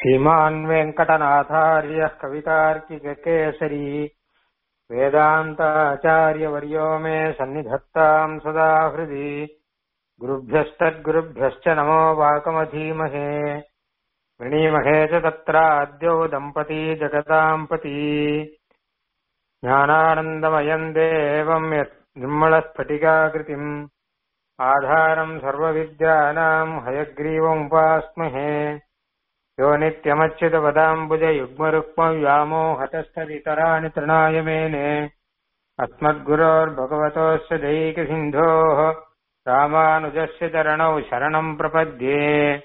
श्रीमान् वेङ्कटनाथार्यः कवितार्किककेसरी वेदान्ताचार्यवर्यो मे सन्निधत्ताम् सदा हृदि गुरुभ्यस्तद्गुरुभ्यश्च नमो वाकमधीमहे वृणीमहे च तत्राद्यौ दम्पती जगताम् पती ज्ञानानन्दमयम् देवम् यत् निर्मलस्फटिकाकृतिम् आधारम् सर्वविद्यानाम् हयग्रीवमुपास्महे यो नित्यमच्युतपदाम्बुजयुग्मरुक्मव्यामोहतस्तदितराणि तृणाय मेने अस्मद्गुरोर्भगवतोऽस्य दैकसिन्धोः रामानुजस्य चरणौ शरणम् प्रपद्ये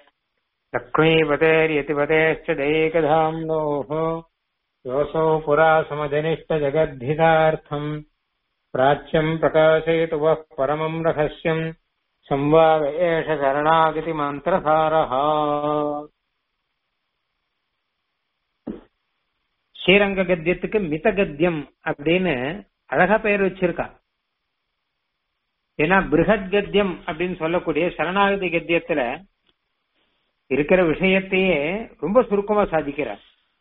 लक्ष्मीपतेर्यतिपतेश्च दैकधाम्नोः योऽसौ पुरा समजनिष्टजगद्धितार्थम् प्राच्यम् प्रकाशयतु वः परमम् रहस्यम् संवाद एष शरणागतिमन्त्रसारः ஸ்ரீரங்க கத்தியத்துக்கு மித கத்தியம் அப்படின்னு அழகா பெயர் வச்சிருக்கா ஏன்னா பிருகத் கத்தியம் அப்படின்னு சொல்லக்கூடிய சரணாகதி கத்தியத்துல இருக்கிற விஷயத்தையே ரொம்ப சுருக்கமா சாதிக்கிறார்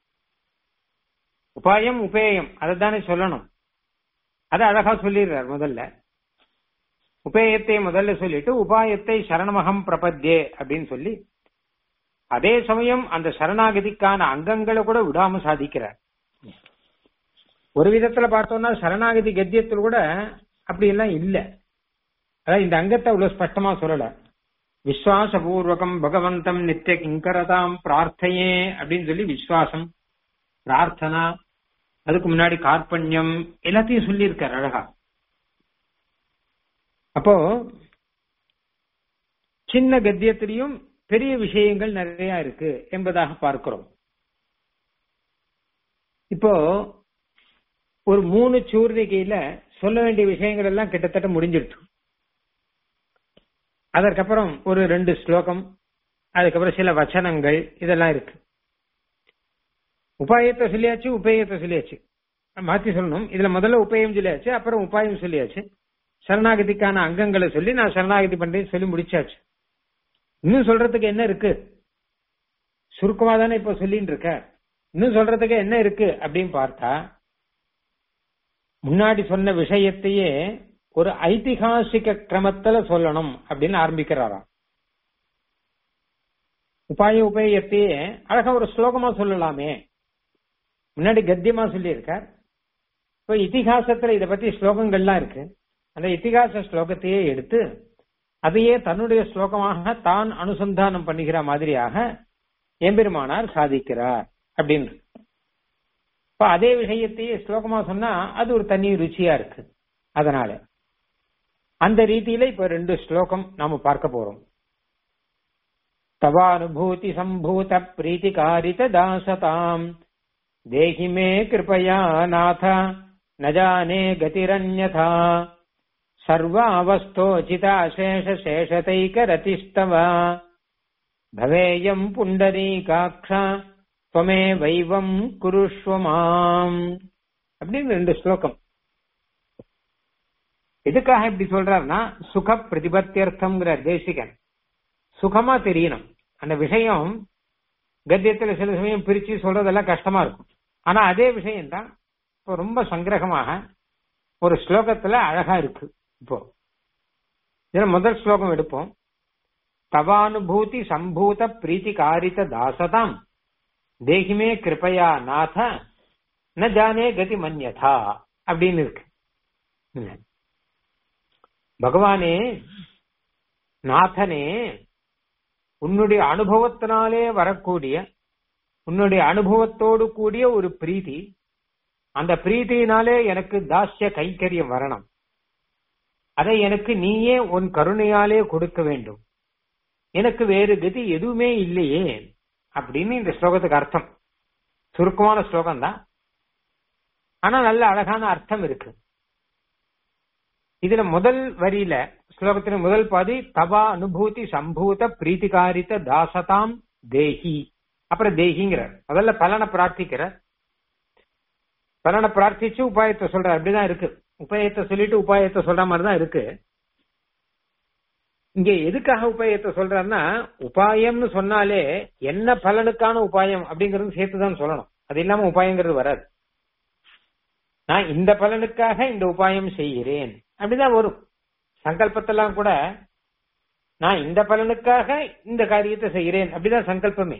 உபாயம் உபேயம் அதை தானே சொல்லணும் அதை அழகா சொல்லிடுறார் முதல்ல உபேயத்தை முதல்ல சொல்லிட்டு உபாயத்தை சரணமகம் பிரபத்யே அப்படின்னு சொல்லி அதே சமயம் அந்த சரணாகதிக்கான அங்கங்களை கூட விடாம சாதிக்கிறார் ஒரு விதத்துல பார்த்தோம்னா சரணாகதி கத்தியத்தில் கூட அப்படி எல்லாம் இல்ல அதாவது இந்த அங்கத்தை அவ்வளவு ஸ்பஷ்டமா சொல்லல விஸ்வாசபூர்வகம் பகவந்தம் நித்திய கிங்கரதாம் பிரார்த்தையே அப்படின்னு சொல்லி விஸ்வாசம் பிரார்த்தனா அதுக்கு முன்னாடி கார்பண்யம் எல்லாத்தையும் சொல்லியிருக்கார் அழகா அப்போ சின்ன கத்தியத்திலையும் பெரிய விஷயங்கள் நிறைய இருக்கு என்பதாக பார்க்கிறோம் இப்போ ஒரு மூணு சூர்ணிகையில சொல்ல வேண்டிய விஷயங்கள் எல்லாம் கிட்டத்தட்ட முடிஞ்சிடுச்சு அதற்கப்புறம் ஒரு ரெண்டு ஸ்லோகம் அதுக்கப்புறம் சில வச்சனங்கள் இதெல்லாம் இருக்கு உபாயத்தை சொல்லியாச்சு உபயத்தை சொல்லியாச்சு மாத்தி சொல்லணும் இதுல முதல்ல உபயம் சொல்லியாச்சு அப்புறம் உபாயம் சொல்லியாச்சு சரணாகதிக்கான அங்கங்களை சொல்லி நான் சரணாகதி பண்றேன்னு சொல்லி முடிச்சாச்சு இன்னும் சொல்றதுக்கு என்ன இருக்கு சுருக்கமா தானே இப்ப சொல்லிட்டு இருக்க இன்னும் சொல்றதுக்கு என்ன இருக்கு அப்படின்னு பார்த்தா முன்னாடி சொன்ன விஷயத்தையே ஒரு ஐதிகாசிக கிரமத்துல சொல்லணும் அப்படின்னு ஆரம்பிக்கிறாராம் உபாய உபயத்தையே அழகா ஒரு ஸ்லோகமா சொல்லலாமே முன்னாடி கத்தியமா சொல்லியிருக்கார் இப்ப இத்திகாசத்துல இத பத்தி ஸ்லோகங்கள்லாம் இருக்கு அந்த இத்திகாச ஸ்லோகத்தையே எடுத்து அதையே தன்னுடைய ஸ்லோகமாக தான் அனுசந்தானம் பண்ணுகிற மாதிரியாக எம்பெருமானார் சாதிக்கிறார் அப்படின்னு இப்ப அதே விஷயத்தையே ஸ்லோகமா சொன்னா அது ஒரு தனி ருச்சியா இருக்கு அதனால அந்த ரீதியில இப்ப ரெண்டு ஸ்லோகம் நாம பார்க்க போறோம் தவானுபூதி சம்பூத பிரீத்திகாரித தாசதாம் தேஹி மே கிருபயா நாத நஜானே கதிரன்யதா सर्वावस्थोचिताशेषशेषतैकरतिस्तव भवेयम् पुण्डरीकाक्षा त्वमे வைவம் குருஷ்வமாம் அப்படின்னு ரெண்டு ஸ்லோகம் எதுக்காக இப்படி சொல்றாருன்னா சுக பிரதிபத்தியர்த்தம்ங்கிற தேசிகன் சுகமா தெரியணும் அந்த விஷயம் கத்தியத்துல சில சமயம் பிரிச்சு சொல்றதெல்லாம் கஷ்டமா இருக்கும் ஆனா அதே விஷயம் தான் இப்போ ரொம்ப சங்கிரகமாக ஒரு ஸ்லோகத்துல அழகா இருக்கு இப்போ இதுல முதல் ஸ்லோகம் எடுப்போம் தவானுபூதி சம்பூத பிரீத்திகாரித தாசதாம் தேகிமே கிருபயா நாத ந ஜானே கதி மன்யதா அப்படின்னு இருக்கு பகவானே நாதனே உன்னுடைய அனுபவத்தினாலே வரக்கூடிய உன்னுடைய அனுபவத்தோடு கூடிய ஒரு பிரீதி அந்த பிரீத்தியினாலே எனக்கு தாஸ்ய கைங்கரியம் வரணும் அதை எனக்கு நீயே உன் கருணையாலே கொடுக்க வேண்டும் எனக்கு வேறு கதி எதுவுமே இல்லையே அப்படின்னு இந்த ஸ்லோகத்துக்கு அர்த்தம் சுருக்கமான ஸ்லோகம் தான் ஆனா நல்ல அழகான அர்த்தம் இருக்கு இதுல முதல் வரியில ஸ்லோகத்தின் முதல் பாதி தவா அனுபூதி சம்பூத பிரீத்திகாரித்த தாசதாம் தேஹி அப்புறம் தேஹிங்கிறார் முதல்ல பலனை பிரார்த்திக்கிறார் பலனை பிரார்த்திச்சு உபாயத்தை சொல்ற அப்படிதான் இருக்கு உபாயத்தை சொல்லிட்டு உபாயத்தை சொல்ற மாதிரி தான் இருக்கு இங்க எதுக்காக உபாயத்தை சொல்றாருன்னா உபாயம்னு சொன்னாலே என்ன பலனுக்கான உபாயம் அப்படிங்கறது சேர்த்துதான் சொல்லணும் அது இல்லாம உபாயங்கிறது வராது நான் இந்த பலனுக்காக இந்த உபாயம் செய்கிறேன் அப்படிதான் வரும் சங்கல்பத்தெல்லாம் கூட நான் இந்த பலனுக்காக இந்த காரியத்தை செய்கிறேன் அப்படிதான் சங்கல்பமே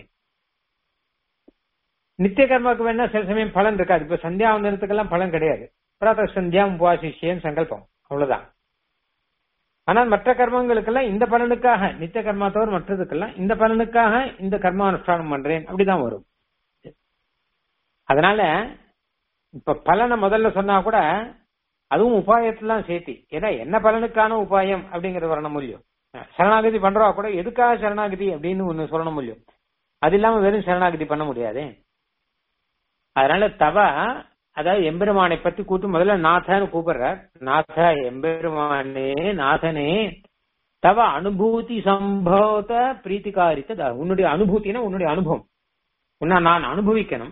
நித்திய கர்மாவுக்கு வேணா சில சமயம் பலன் இருக்காது இப்ப சந்தியாவந்தனத்துக்கெல்லாம் பலன் கிடையாது பிராத்த சந்தியா உபாசிஷியன் சங்கல்பம் அவ்வளவுதான் ஆனால் மற்ற கர்மங்களுக்கெல்லாம் இந்த பலனுக்காக நித்திய கர்மா தவிர மற்றதுக்கெல்லாம் இந்த பலனுக்காக இந்த கர்மா அனுஷ்டானம் பண்றேன் அப்படிதான் வரும் அதனால இப்ப பலனை முதல்ல சொன்னா கூட அதுவும் உபாயத்தெல்லாம் சேர்த்தி ஏன்னா என்ன பலனுக்கான உபாயம் அப்படிங்கறது வரணும் முடியும் சரணாகதி பண்றவா கூட எதுக்காக சரணாகதி அப்படின்னு ஒண்ணு சொல்லணும் முடியும் அது இல்லாம வெறும் சரணாகதி பண்ண முடியாது அதனால தவ அதாவது எம்பெருமானை பத்தி கூட்டு முதல்ல நாதன்னு கூப்பிடுறார் நாத எம்பெருமானே நாதனே தவ அனுபூதி சம்பவத்த பிரீத்திகாரித்த உன்னுடைய அனுபூத்தினா உன்னுடைய அனுபவம் உன்னை நான் அனுபவிக்கணும்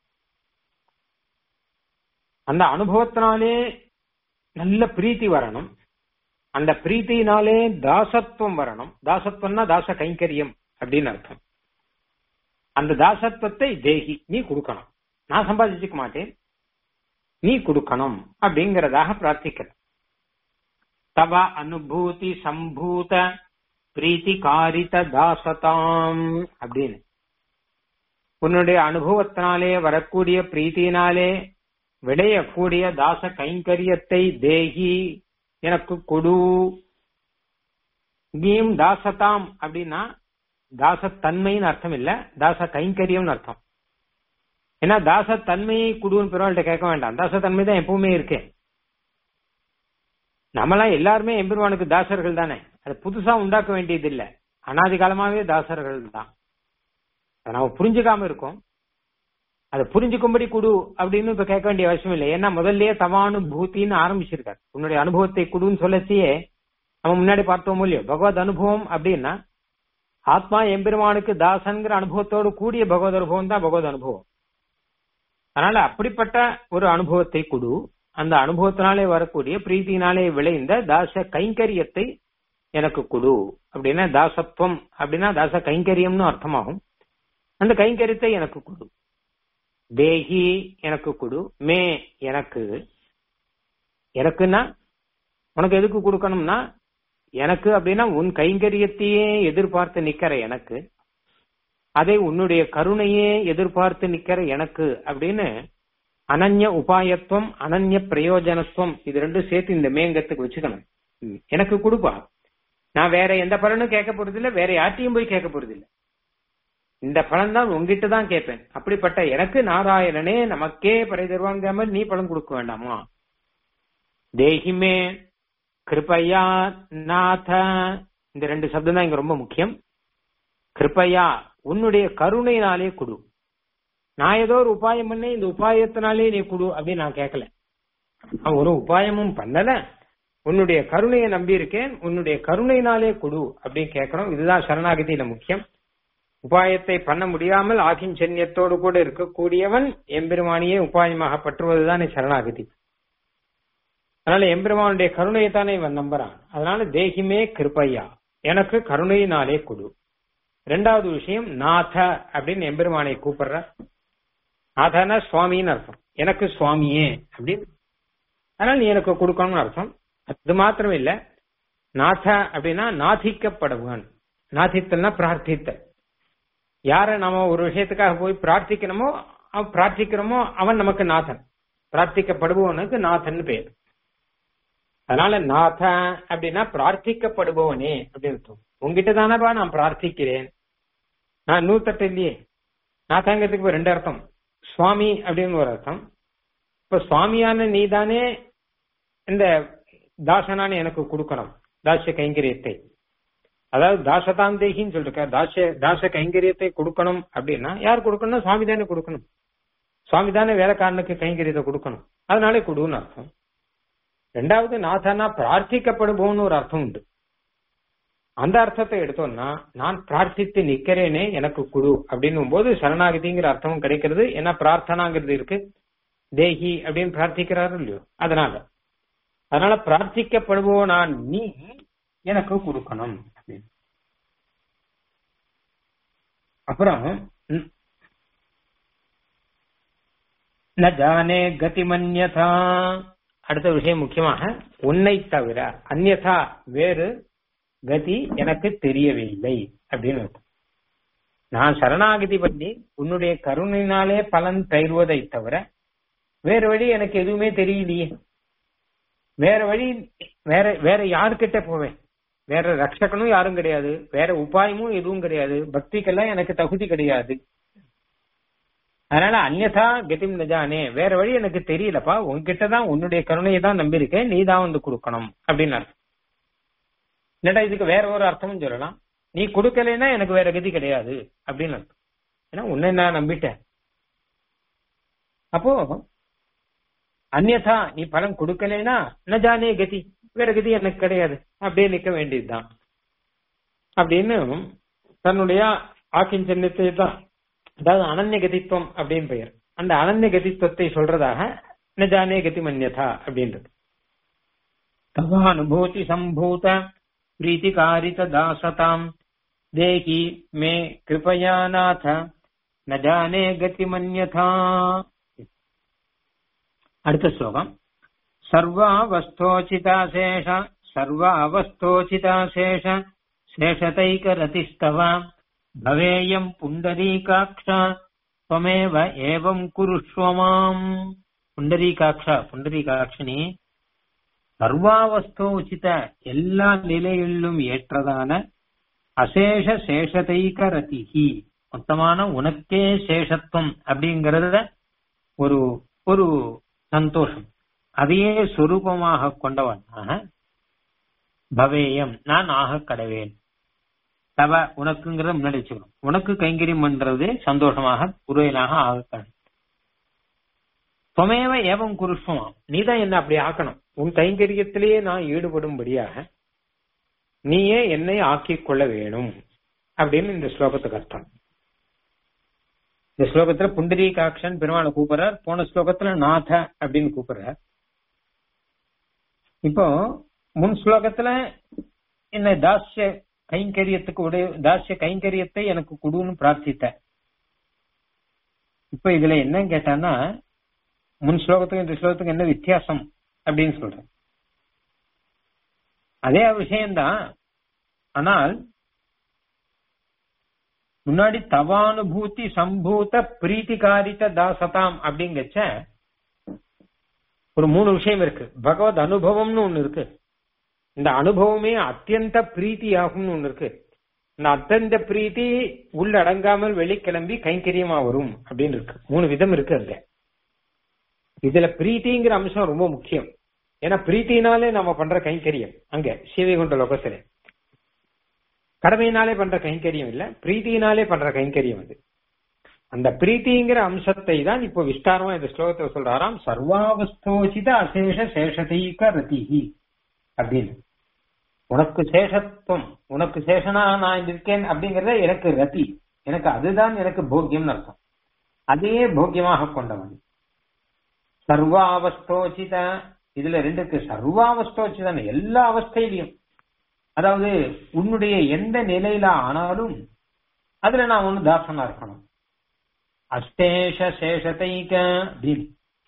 அந்த அனுபவத்தினாலே நல்ல பிரீத்தி வரணும் அந்த பிரீத்தினாலே தாசத்துவம் வரணும் தாசத்துவம்னா தாச கைங்கரியம் அப்படின்னு அர்த்தம் அந்த தாசத்துவத்தை தேகி நீ கொடுக்கணும் நான் சம்பாதிச்சுக்க மாட்டேன் நீ கொடுக்கணும் அப்படிங்கறதாக பிரார்த்திக்கிறேன் தவ அனுபூதி சம்பூத பிரீத்தி காரித தாசதாம் அப்படின்னு உன்னுடைய அனுபவத்தினாலே வரக்கூடிய பிரீத்தினாலே விளையக்கூடிய தாச கைங்கரியத்தை தேகி எனக்கு கொடு இங்கேயும் தாசதாம் அப்படின்னா தாசத்தன்மைன்னு அர்த்தம் இல்ல தாச கைங்கரியம்னு அர்த்தம் ஏன்னா தாசத்தன்மையை குடுன்னு பெருமாள்கிட்ட கேட்க வேண்டாம் தாசத்தன்மை தான் எப்பவுமே இருக்கு நம்மளாம் எல்லாருமே எம்பெருமானுக்கு தாசர்கள் தானே அது புதுசா உண்டாக்க வேண்டியது இல்ல அனாதி காலமாவே தாசர்கள் தான் அதை நம்ம புரிஞ்சுக்காம இருக்கோம் அதை புரிஞ்சுக்கும்படி குடு அப்படின்னு இப்ப கேட்க வேண்டிய அவசியம் இல்லை ஏன்னா முதல்லயே தவானுபூத்தின்னு ஆரம்பிச்சிருக்காரு உன்னுடைய அனுபவத்தை குடுன்னு சொல்லச்சியே நம்ம முன்னாடி பார்த்தோம் இல்லையோ பகவத் அனுபவம் அப்படின்னா ஆத்மா எம்பெருமானுக்கு தாசன்கிற அனுபவத்தோடு கூடிய பகவத் அனுபவம் தான் பகவத் அனுபவம் அதனால அப்படிப்பட்ட ஒரு அனுபவத்தை கொடு அந்த அனுபவத்தினாலே வரக்கூடிய பிரீத்தினாலே விளைந்த தாச கைங்கரியத்தை எனக்கு கொடு அப்படின்னா தாசத்துவம் அப்படின்னா தாச கைங்கரியம்னு அர்த்தமாகும் அந்த கைங்கரியத்தை எனக்கு கொடு தேகி எனக்கு கொடு மே எனக்கு எனக்குன்னா உனக்கு எதுக்கு கொடுக்கணும்னா எனக்கு அப்படின்னா உன் கைங்கரியத்தையே எதிர்பார்த்து நிக்கிற எனக்கு அதை உன்னுடைய கருணையே எதிர்பார்த்து நிக்கிற எனக்கு அப்படின்னு அனன்ய உபாயத்துவம் அனன்ய பிரயோஜனத்துவம் இது ரெண்டும் சேர்த்து இந்த மேங்கத்துக்கு வச்சுக்கணும் எனக்கு கொடுப்பா நான் வேற எந்த பலனும் கேட்க போறது இல்ல வேற யார்ட்டையும் போய் கேட்க போறது இல்ல இந்த பலன் தான் உங்ககிட்ட தான் கேட்பேன் அப்படிப்பட்ட எனக்கு நாராயணனே நமக்கே பறை தருவாங்க மாதிரி நீ பலன் கொடுக்க வேண்டாமா தேகிமே கிருப்பையா நாத இந்த ரெண்டு சப்தம் தான் இங்க ரொம்ப முக்கியம் கிருப்பையா உன்னுடைய கருணையினாலே கொடு நான் ஏதோ ஒரு உபாயம் பண்ணி இந்த உபாயத்தினாலே நீ கொடு அப்படின்னு நான் கேட்கல அவன் ஒரு உபாயமும் பண்ணல உன்னுடைய கருணையை நம்பி இருக்கேன் உன்னுடைய கருணையினாலே கொடு அப்படின்னு கேட்கணும் இதுதான் சரணாகதியில முக்கியம் உபாயத்தை பண்ண முடியாமல் ஆகிஞ்சன்யத்தோடு கூட இருக்கக்கூடியவன் எம்பெருமானியே உபாயமாக பற்றுவதுதான் சரணாகதி அதனால எம்பெருமானுடைய கருணையை தானே இவன் நம்புறான் அதனால தேகிமே கிருப்பையா எனக்கு கருணையினாலே கொடு ரெண்டாவது விஷயம் நாத அப்படின்னு எம்பெருமானை கூப்பிடுற நாதனா சுவாமின்னு அர்த்தம் எனக்கு சுவாமியே அப்படின்னு அதனால நீ எனக்கு கொடுக்கணும்னு அர்த்தம் அது மாத்திரம் இல்ல நாத அப்படின்னா நாதிக்கப்படுவான் நாதித்தல்னா பிரார்த்தித்த யார நாம ஒரு விஷயத்துக்காக போய் பிரார்த்திக்கணுமோ அவன் பிரார்த்திக்கிறோமோ அவன் நமக்கு நாதன் பிரார்த்திக்கப்படுபவனுக்கு நாதன் பேர் அதனால நாத அப்படின்னா பிரார்த்திக்கப்படுபவனே அப்படின்னு அர்த்தம் உங்ககிட்ட தானப்பா நான் பிரார்த்திக்கிறேன் நான் நூத்தட்டு இல்லையே நாதாங்கிறதுக்கு ரெண்டு அர்த்தம் சுவாமி அப்படின்னு ஒரு அர்த்தம் இப்ப சுவாமியான நீ தானே இந்த தாசனான எனக்கு கொடுக்கணும் தாசிய கைங்கரியத்தை அதாவது தாசதான் தேகின்னு சொல்லிருக்க தாச தாச கைங்கரியத்தை கொடுக்கணும் அப்படின்னா யார் கொடுக்கணும் சுவாமி தானே கொடுக்கணும் சுவாமி தானே வேலைக்காரனுக்கு கைங்கரியத்தை கொடுக்கணும் அதனாலே கொடுன்னு அர்த்தம் ரெண்டாவது நாதனா பிரார்த்திக்கப்படுவோம்னு ஒரு அர்த்தம் உண்டு அந்த அர்த்தத்தை எடுத்தோம்னா நான் பிரார்த்தித்து நிக்கிறேனே எனக்கு குடு அப்படின்னும் போது சரணாகதிங்கிற அர்த்தமும் கிடைக்கிறது ஏன்னா பிரார்த்தனாங்கிறது இருக்கு தேகி அப்படின்னு பிரார்த்திக்கிறாரு இல்லையோ அதனால அதனால பிரார்த்திக்கப்படுவோம் நான் நீ எனக்கு கொடுக்கணும் அப்புறம் ம், ந ஜானே கதிமன்யதா அடுத்த விஷயம் முக்கியமாக உன்னை தவிர அந்யதா வேறு கதி எனக்கு தெரியவில்லை அப்படின்னு அர்த்தம். நான் சரணாகதி பண்ணி உன்னுடைய கருணையினாலே பலன் தருவதை தவிர வேற வழி எனக்கு எதுவுமே தெரியலையே வேற வழி வேற வேற யாருக்கிட்ட போவேன் வேற ரட்சகனும் யாரும் கிடையாது வேற உபாயமும் எதுவும் கிடையாது பக்திக்கெல்லாம் எனக்கு தகுதி கிடையாது அதனால அந்யதா கெட்டிம் நஜானே வேற வழி எனக்கு தெரியலப்பா உன்கிட்ட தான் உன்னுடைய கருணையை தான் நம்பியிருக்கேன் நீ தான் வந்து கொடுக்கணும் அப்படின்னு அர்த்தம் இல்லடா இதுக்கு வேற ஒரு அர்த்தமும் சொல்லலாம் நீ கொடுக்கலைன்னா எனக்கு வேற கதி கிடையாது அப்படின்னு அர்த்தம் ஏன்னா உன்னை நான் நம்பிட்டேன் அப்போ அந்யதா நீ பலன் கொடுக்கலைன்னா நஜானே கதி வேற கதி எனக்கு கிடையாது அப்படியே நிக்க வேண்டியதுதான் அப்படின்னு தன்னுடைய ஆக்கிஞ்சன்யத்தை தான் அதாவது அனன்ய கதித்துவம் அப்படின்னு பெயர் அந்த அனன்ய கதித்துவத்தை சொல்றதாக நஜானே கதி மன்யதா அப்படின்றது தவானுபூதி சம்பூத பிரீத்திகாரித தாசதாம் தேகி மே கிருபயா நாத ந ஜானே கதி மன்யதா அடுத்த ஸ்லோகம் சர்வாவஸ்தோச்சிதாசேஷ சர்வாவஸ்தோச்சிதாசேஷ சேஷதைகரதிஸ்தவ பவேயம் புண்டரீகாட்ச त्वमेव ஏவம் குருஷ்வ மாம் புண்டரீகாட்ச புண்டரீகாட்சனி சர்வாவஸ்தோ உச்சித எல்லா நிலைகளிலும் ஏற்றதான அசேஷ சேஷதைக ரதிஹி மொத்தமான உனக்கே சேஷத்துவம் அப்படிங்கறத ஒரு ஒரு சந்தோஷம் அதையே சொரூபமாக கொண்டவனாக பவேயம் நான் ஆக கடவேன் தவ உனக்குங்கிறத முன்னாடி வச்சுக்கணும் உனக்கு கைங்கரியம் பண்றது சந்தோஷமாக குருவனாக ஆக கடவேன் துவமேவ ஏவம் குருஷ்வமாம் நீதான் என்ன அப்படி ஆக்கணும் உன் கைங்கரியத்திலேயே நான் ஈடுபடும்படியாக நீயே என்னை ஆக்கிக் கொள்ள வேணும் அப்படின்னு இந்த ஸ்லோகத்துக்கு அர்த்தம் இந்த ஸ்லோகத்துல புண்டரீகாட்சன் பெருமாளை கூப்பிடுறார் போன ஸ்லோகத்துல நாத அப்படின்னு கூப்பிடுறார் இப்போ முன் ஸ்லோகத்துல என்ன தாஸ்ய கைங்கரியத்துக்கு உடைய தாஸ்ய கைங்கரியத்தை எனக்கு கொடுன்னு பிரார்த்தித்த இப்ப இதுல என்ன கேட்டான்னா முன் ஸ்லோகத்துக்கு இந்த ஸ்லோகத்துக்கு என்ன வித்தியாசம் அப்படின்னு சொல்றேன் அதே விஷயம்தான் ஆனால் முன்னாடி தவானுபூதி சம்பூத பிரீத்திகாரித தாசதாம் அப்படிங்கச்ச ஒரு மூணு விஷயம் இருக்கு பகவத் அனுபவம்னு ஒண்ணு இருக்கு இந்த அனுபவமே அத்தியந்த பிரீத்தியாகும்னு ஒண்ணு இருக்கு இந்த அத்தியந்த பிரீத்தி உள்ளடங்காமல் வெளிக்கிளம்பி கைங்கரியமா வரும் அப்படின்னு இருக்கு மூணு விதம் இருக்கு அங்க இதுல பிரீத்திங்கிற அம்சம் ரொம்ப முக்கியம் ஏன்னா பிரீத்தினாலே நம்ம பண்ற கைங்கரியம் அங்க சிவகுண்ட லோகத்துல கடமையினாலே பண்ற கைங்கரியம் இல்ல பிரீத்தினாலே பண்ற கைங்கரியம் அது அந்த பிரீத்திங்கிற அம்சத்தை தான் இப்போ விஸ்தாரமா இந்த ஸ்லோகத்தை சொல்றாராம் சர்வாவஸ்தோசித அசேஷ சேஷதைக ரதிஹி அப்படின்னு உனக்கு சேஷத்துவம் உனக்கு சேஷனா நான் இருக்கேன் அப்படிங்கறத எனக்கு ரதி எனக்கு அதுதான் எனக்கு போக்கியம்னு அர்த்தம் அதையே போக்கியமாக கொண்டவன் சர்வாவஸ்தோச்சித இதுல ரெண்டுக்கு சர்வாவஸ்தோச்சிதான் எல்லா அவஸ்தையிலையும் அதாவது உன்னுடைய எந்த நிலையில ஆனாலும் அதுல நான் ஒண்ணு தாசனா இருக்கணும் அஸ்தேஷ சேஷதைக அப்படின்னு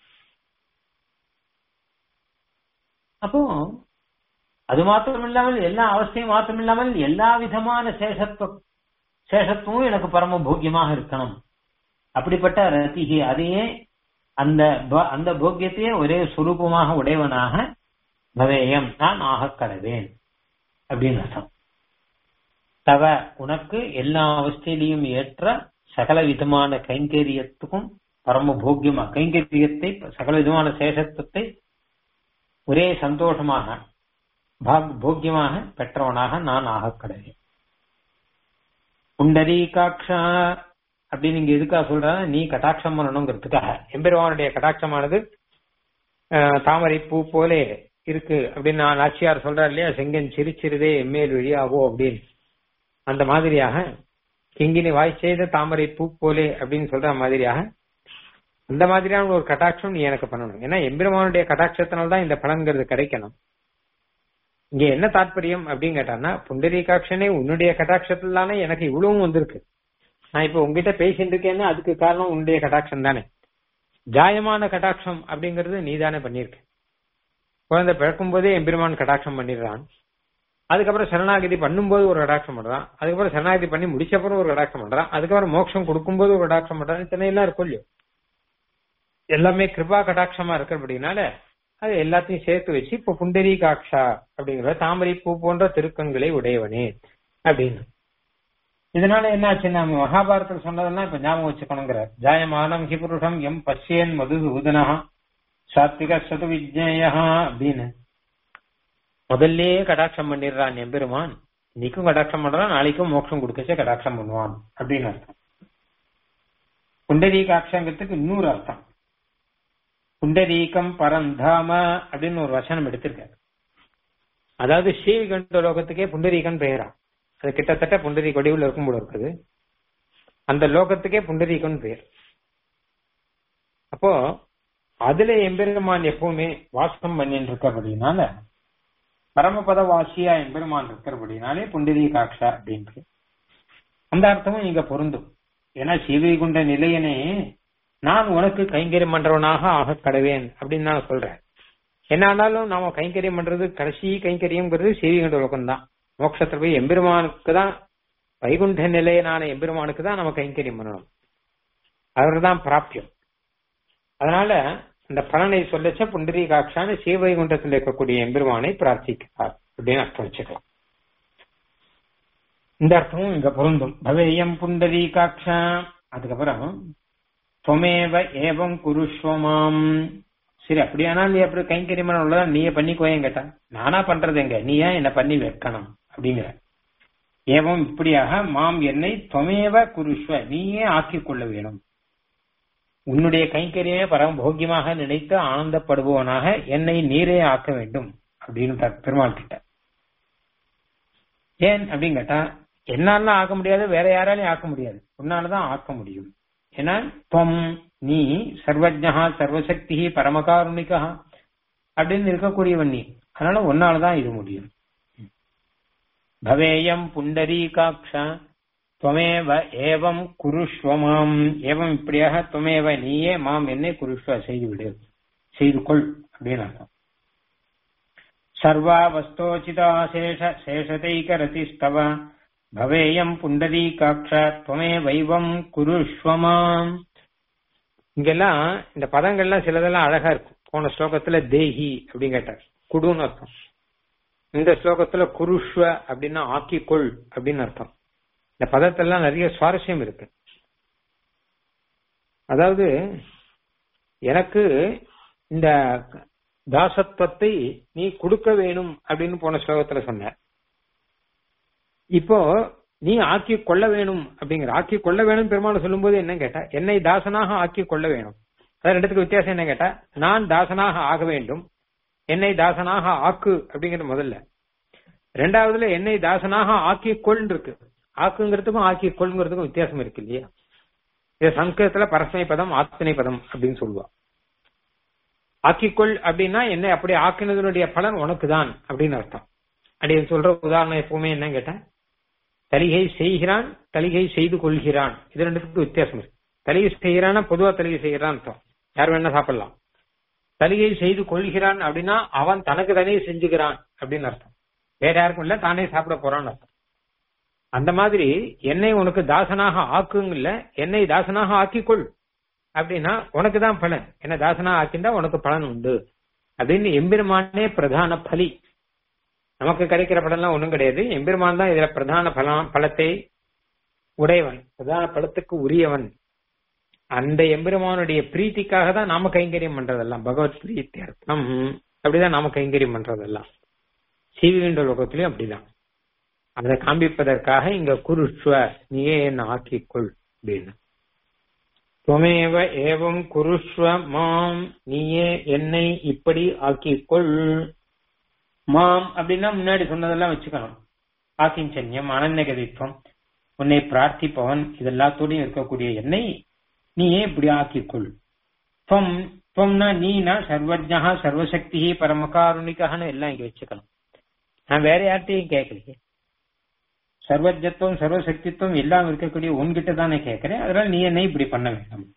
அப்போ அது மாத்திரம் இல்லாமல் எல்லா அவஸ்தையும் மாத்திரம் இல்லாமல் எல்லா விதமான சேஷத்துவம் சேஷத்துவம் எனக்கு பரம போக்கியமாக இருக்கணும் அப்படிப்பட்ட ரத்திகி அதையே அந்த அந்த போக்கியத்தையே ஒரே சுரூபமாக உடையவனாக பவேயம் நான் ஆக கடவேன் அப்படின்னு அர்த்தம் தவ உனக்கு எல்லா அவஸ்தையிலையும் ஏற்ற சகல விதமான கைங்கரியத்துக்கும் பரம போக்கியமா கைங்கரியத்தை சகல விதமான சேஷத்துவத்தை ஒரே சந்தோஷமாக போக்கியமாக பெற்றவனாக நான் ஆக கடவேன் புண்டரீகாட்சா அப்படின்னு இங்க எதுக்காக சொல்ற நீ கட்டாட்சம் பண்ணணுங்கிறதுக்காக எம்பெருவானுடைய கட்டாட்சமானது தாமரை பூ போலே இருக்கு அப்படின்னு நான் நாச்சியார் சொல்றார் இல்லையா செங்கன் சிரிச்சிருதே எம்மேல் வழியாவோ அப்படின்னு அந்த மாதிரியாக கிங்கினி வாய் செய்த தாமரை பூ போலே அப்படின்னு சொல்ற மாதிரியாக அந்த மாதிரியான ஒரு கட்டாட்சம் நீ எனக்கு பண்ணணும் ஏன்னா எம்பெருமானுடைய கட்டாட்சத்தினால்தான் இந்த பலன்கிறது கிடைக்கணும் இங்க என்ன தாற்பயம் அப்படின்னு கேட்டான்னா புண்டரீகாட்சனே உன்னுடைய கட்டாட்சத்துல தானே எனக்கு இவ்வளவும் வந்திருக்கு நான் இப்ப உங்ககிட்ட பேசிட்டு இருக்கேன்னா அதுக்கு காரணம் உன்னுடைய கடாட்சம் தானே ஜாயமான கடாட்சம் அப்படிங்கறது நீ தானே பண்ணிருக்க குழந்தை பிறக்கும் போதே எம்பெருமான் கடாட்சம் பண்ணிடுறான் அதுக்கப்புறம் சரணாகதி பண்ணும்போது ஒரு கடாட்சம் பண்றான் அதுக்கப்புறம் சரணாகதி பண்ணி முடிச்சப்பறம் ஒரு கடாட்சம் பண்றான் அதுக்கப்புறம் மோட்சம் கொடுக்கும்போது ஒரு கடாட்சம் பண்றான் இத்தனை எல்லாம் இருக்கும் இல்லையோ எல்லாமே கிருபா கடாட்சமா இருக்கிறபடினால அது எல்லாத்தையும் சேர்த்து வச்சு இப்ப புண்டரி காட்சா அப்படிங்கிற தாமரை பூ போன்ற திருக்கண்களை உடையவனே அப்படின்னு இதனால என்ன ஆச்சுன்னா நம்ம மகாபாரதத்தில் சொன்னதெல்லாம் இப்ப ஞாபகம் வச்சுக்கணுங்கிறார் ஜாயமானம் ஹி புருஷம் எம் பஷ்யன் மது சூதனா சாத்விக சது விஜயா அப்படின்னு முதல்லயே கடாட்சம் பண்ணிடுறான் எம்பெருமான் இன்னைக்கும் கடாட்சம் பண்றான் நாளைக்கும் மோட்சம் கொடுக்கச்சே கடாட்சம் பண்ணுவான் அப்படின்னு அர்த்தம் புண்டரீகாட்சங்கிறதுக்கு இன்னொரு அர்த்தம் புண்டரீகம் பரந்தாம அப்படின்னு ஒரு வசனம் எடுத்திருக்காரு அதாவது ஸ்ரீகண்ட லோகத்துக்கே புண்டரீகன் பெயரா அது கிட்டத்தட்ட புண்டரி கொடிவில் இருக்கும் போல இருக்குது அந்த லோகத்துக்கே புண்டரீகன் பெயர் அப்போ அதுல எம்பெருமான் எப்பவுமே வாசம் பண்ணிட்டு இருக்கிறபடினால பரமபத வாசியா எம்பெருமான் இருக்கிறபடினாலே புண்டரி காட்சா அப்படின்ட்டு அந்த அர்த்தமும் இங்க பொருந்தும் ஏன்னா சிவகுண்ட நிலையனே நான் உனக்கு கைங்கரியம் பண்றவனாக ஆக கடவேன் அப்படின்னு நான் சொல்றேன் என்ன ஆனாலும் நாம கைங்கரியம் பண்றது கடைசி கைங்கரியம்ங்கிறது சிவகுண்ட லோகம் தான் மோட்சத்துல போய் எம்பெருமானுக்கு தான் வைகுண்ட நிலையனான எம்பெருமானுக்கு தான் நம்ம கைங்கரியம் பண்ணணும் அவர் தான் பிராப்தியம் அதனால இந்த பலனை சொல்லச்ச புண்டரி காட்சான்னு சீவைகுண்டத்தில் இருக்கக்கூடிய எம்பெருமானை பிரார்த்திக்கிறார் அப்படின்னு அர்த்தம் வச்சுக்கலாம் இந்த அர்த்தமும் இங்க பொருந்தும் பவேயம் புண்டரி காட்சா அதுக்கப்புறம் தொமேவ ஏவம் குருஷ்வமாம் சரி அப்படியானா நீ அப்படி கைங்கரியமான உள்ளதா நீயே பண்ணிக்கோயேன் கேட்டா நானா பண்றது எங்க நீ ஏன் என்ன பண்ணி வைக்கணும் அப்படிங்கிற ஏவம் இப்படியாக மாம் என்னை தொமேவ குருஷ்வ நீயே ஆக்கிக் கொள்ள வேணும் உன்னுடைய கைங்கரியமே பரம போக்கியமாக நினைத்து ஆனந்தப்படுபவனாக என்னை நீரே ஆக்க வேண்டும் அப்படின்னு பெருமாள் கிட்ட ஏன் அப்படின்னு கேட்டா என்னாலாம் ஆக்க முடியாது வேற யாராலையும் ஆக்க முடியாது உன்னாலதான் ஆக்க முடியும் ஏன்னா தொம் நீ சர்வஜா சர்வசக்தி பரமகாருணிகா அப்படின்னு இருக்கக்கூடியவன் நீ அதனால உன்னாலதான் இது முடியும் பவேயம் புண்டரீகாட்சா துவமேவ ஏவம் குருஷ்வமாம் ஏவம் இப்படியாக துவமேவ நீயே மாம் என்னை குருஷ்வ செய்து விடு செய்து கொள் அப்படின்னு அர்த்தம் சர்வாவஸ்தோச்சிதா சேஷ சேஷதைக ரதிஸ்தவ பவேயம் புண்டரீகாட்ச துவமே வைவம் குருஷ்வமாம் இங்கெல்லாம் இந்த பதங்கள்லாம் சிலதெல்லாம் அழகா இருக்கும் போன ஸ்லோகத்துல தேஹி அப்படின்னு கேட்டார் குடுன்னு அர்த்தம் இந்த ஸ்லோகத்துல குருஷ்வ அப்படின்னா ஆக்கிக்கொள் அப்படின்னு அர்த்தம் இந்த பதத்தெல்லாம் நிறைய சுவாரஸ்யம் இருக்கு அதாவது எனக்கு இந்த தாசத்துவத்தை நீ கொடுக்க வேணும் அப்படின்னு போன ஸ்லோகத்துல சொன்ன இப்போ நீ ஆக்கி கொள்ள வேணும் அப்படிங்கிற ஆக்கி கொள்ள வேணும் பெருமாள் சொல்லும்போது என்ன கேட்டா என்னை தாசனாக ஆக்கி கொள்ள வேணும் அது ரெண்டுத்துக்கு வித்தியாசம் என்ன கேட்டா நான் தாசனாக ஆக வேண்டும் என்னை தாசனாக ஆக்கு அப்படிங்கிறது முதல்ல ரெண்டாவதுல என்னை தாசனாக ஆக்கி கொள் இருக்கு ஆக்குங்கிறதுக்கும் ஆக்கி கொள்ங்கிறதுக்கும் வித்தியாசம் இருக்கு இல்லையா இது சம்ஸ்கிருதத்துல பரஸ்மை பதம் ஆத்மனை பதம் அப்படின்னு சொல்லுவா ஆக்கிக்கொள் அப்படின்னா என்னை அப்படி ஆக்கினதனுடைய பலன் உனக்கு தான் அப்படின்னு அர்த்தம் அப்படி சொல்ற உதாரணம் எப்பவுமே என்ன கேட்டேன் தலிகை செய்கிறான் தலிகை செய்து கொள்கிறான் இது ரெண்டுத்துக்கு வித்தியாசம் இருக்கு தலிகை செய்கிறான்னா பொதுவா தலிகை செய்கிறான் அர்த்தம் யார் வேணா சாப்பிடலாம் தலிகை செய்து கொள்கிறான் அப்படின்னா அவன் தனக்கு தானே செஞ்சுக்கிறான் அப்படின்னு அர்த்தம் வேற யாருக்கும் இல்ல தானே சாப்பிட போறான்னு அர்த்தம் அந்த மாதிரி என்னை உனக்கு தாசனாக ஆக்குங்கல்ல என்னை தாசனாக ஆக்கிக்கொள் அப்படின்னா உனக்கு தான் பலன் என்ன தாசனா ஆக்கிண்டா உனக்கு பலன் உண்டு அப்படின்னு எம்பெருமானே பிரதான பலி நமக்கு கிடைக்கிற பலன்லாம் ஒண்ணும் கிடையாது எம்பெருமான் தான் இதுல பிரதான பலம் பலத்தை உடையவன் பிரதான பலத்துக்கு உரியவன் அந்த எம்பெருமானுடைய பிரீத்திக்காக தான் நாம கைங்கரியம் பண்றதெல்லாம் பகவத் பிரீத்தி அர்த்தம் அப்படிதான் நாம கைங்கரியம் பண்றதெல்லாம் சீவிகின்ற லோகத்திலயும் அப்படிதான் அதை காண்பிப்பதற்காக இங்க குருஷ்வ நீயே என்ன ஆக்கிக்கொள் அப்படின்னு துவமேவ ஏவம் குருஷ்வ மாம் நீயே என்னை இப்படி ஆக்கிக்கொள் மாம் அப்படின்னா முன்னாடி சொன்னதெல்லாம் வச்சுக்கணும் ஆக்கிஞ்சன்யம் அனநகதித்துவம் உன்னை பிரார்த்திப்பவன் இதெல்லாத்தோடையும் இருக்கக்கூடிய என்னை நீயே இப்படி ஆக்கிக்கொள் துவம் துவம்னா நீனா சர்வஜா சர்வசக்தி பரமகாருணிகான்னு எல்லாம் இங்க வச்சுக்கணும் நான் வேற யார்கிட்டையும் கேட்கலையே சர்வஜத்துவம் சர்வசக்தித்துவம் எல்லாம் இருக்கக்கூடிய உன்கிட்ட தானே கேட்கிறேன் அதனால நீ என்னை இப்படி பண்ண வேண்டும்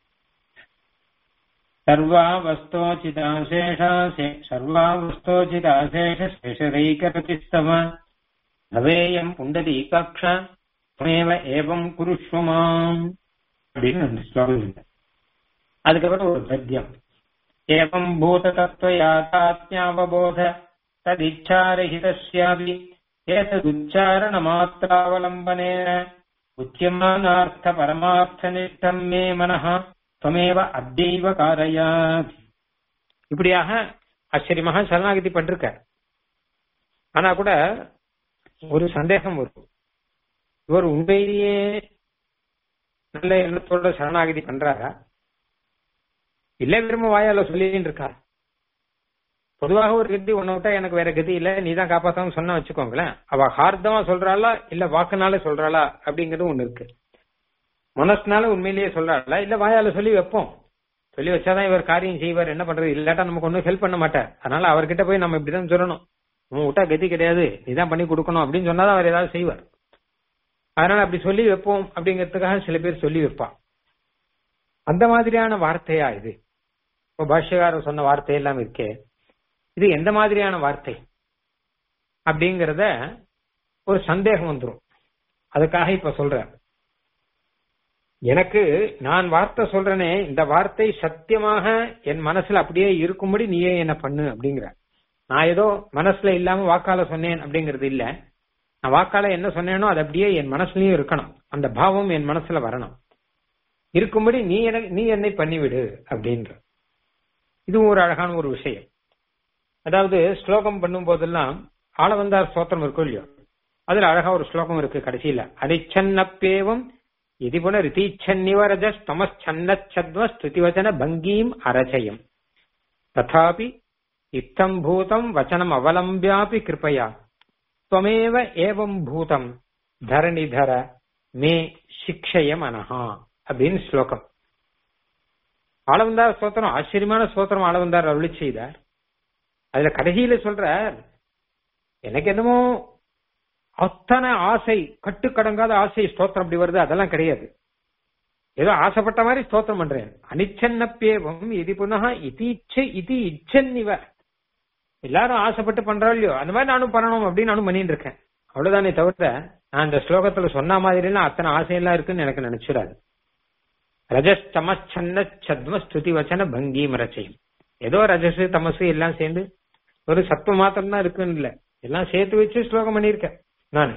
सर्वावस्थोचिताशेषा सर्वावस्थोचिताशेष शेषदैकरतिस्तव भवेयम् पुण्डरीकाक्ष त्वमेव एवम् कुरुष्व माम् அப்படின்னு அந்த ஸ்லோகம் இல்லை அதுக்கப்புறம் ஒரு பத்தியம் ஏவம் பூத தத்துவயா தாத்யாவபோத ததிச்சாரஹிதஸ்யாபி ஏததுச்சாரண மாத்திராவலம்பனேன உச்சியமானார்த்த பரமார்த்த நிஷ்டம் மே மனஹ துவமேவ அத்யைவ காரயாத் இப்படியாக ஆச்சரியமாக சரணாகதி பண்ருக்க ஆனா கூட ஒரு சந்தேகம் வரும் இவர் உண்மையிலேயே நல்ல எண்ணத்தோட சரணாகதி பண்றாரா இல்ல விரும்ப வாயால சொல்லிட்டு இருக்கா பொதுவாக ஒரு கதி உன்னை விட்டா எனக்கு வேற கதி இல்ல நீ தான் காப்பாத்தணும் சொன்னா வச்சுக்கோங்களேன் அவ ஹார்தமா சொல்றாளா இல்ல வாக்குனால சொல்றாளா அப்படிங்கறது ஒண்ணு இருக்கு மனசுனால உண்மையிலேயே சொல்றாளா இல்ல வாயால சொல்லி வைப்போம் சொல்லி வச்சாதான் இவர் காரியம் செய்வார் என்ன பண்றது இல்லாட்டா நமக்கு ஒன்றும் ஹெல்ப் பண்ண மாட்டார் அதனால அவர்கிட்ட போய் நம்ம இப்படிதான் சொல்லணும் உன் விட்டா கதி கிடையாது நீதான் பண்ணி கொடுக்கணும் அப்படின்னு சொன்னாதான் அவர் ஏதாவது செய்வார் அதனால அப்படி சொல்லி வைப்போம் அப்படிங்கிறதுக்காக சில பேர் சொல்லி வைப்பான் அந்த மாதிரியான வார்த்தையா இது இப்போ பாஷ்யகாரர் சொன்ன வார்த்தை எல்லாம் இருக்கே இது எந்த மாதிரியான வார்த்தை அப்படிங்கறத ஒரு சந்தேகம் வந்துடும் அதுக்காக இப்ப சொல்றேன் எனக்கு நான் வார்த்தை சொல்றேனே இந்த வார்த்தை சத்தியமாக என் மனசுல அப்படியே இருக்கும்படி நீயே என்ன பண்ணு அப்படிங்கிற நான் ஏதோ மனசுல இல்லாம வாக்கால சொன்னேன் அப்படிங்கறது இல்ல நான் வாக்கால என்ன சொன்னேனோ அது அப்படியே என் மனசுலயும் இருக்கணும் அந்த பாவம் என் மனசுல வரணும் இருக்கும்படி நீ எனக்கு நீ என்னை பண்ணிவிடு அப்படின்ற இதுவும் ஒரு அழகான ஒரு விஷயம் அதாவது ஸ்லோகம் பண்ணும் போதெல்லாம் ஆளவந்தார் ஸ்தோத்திரம் இருக்கும் இல்லையோ அதுல அழகா ஒரு ஸ்லோகம் இருக்கு கடைசியில அதைச்சன்னப்பேவம் இது புன ரிதீச்சன்னிவரஜ ஸ்தமச்சன்னச்சத்வ ஸ்துதிவச்சன பங்கீம் அரச்சயம் ததாபி இத்தம் பூதம் வச்சனம் அவலம்பியாபி கிருப்பையா त्वमेव एवं பூதம் தரணிதர மே சிக்ஷய மனஹா அப்படின்னு ஸ்லோகம் ஆளவந்தார் ஸ்தோத்திரம் ஆச்சரியமான ஸ்தோத்திரம் ஆளவந்தார் அருளி செய்தார் அதுல கடைசியில சொல்றார் எனக்கு என்னமோ அத்தனை ஆசை கட்டுக்கடங்காத ஆசை ஸ்தோத்திரம் அப்படி வருது அதெல்லாம் கிடையாது ஏதோ ஆசைப்பட்ட மாதிரி ஸ்தோத்திரம் பண்றேன் அனிச்சன்னப்பேவம் இது புனக இதிச்ச இது இச்சன்னிவ எல்லாரும் ஆசைப்பட்டு பண்றோம் இல்லையோ அந்த மாதிரி நானும் பண்ணணும் அப்படின்னு நானும் பண்ணிட்டு இருக்கேன் அவ்வளவுதானே தவிர நான் இந்த ஸ்லோகத்துல சொன்ன மாதிரி எல்லாம் அத்தனை ஆசையெல்லாம் இருக்குன்னு எனக்கு நினைச்சிடாது ரஜஸ் தமச்சன்ன சத்ம ஸ்துதி வச்சன பங்கி மரச்சையும் ஏதோ ரஜசு தமசு எல்லாம் சேர்ந்து ஒரு சத்துவ மாத்திரம் தான் இருக்குன்னு இல்ல எல்லாம் சேர்த்து வச்சு ஸ்லோகம் பண்ணியிருக்கேன் நான்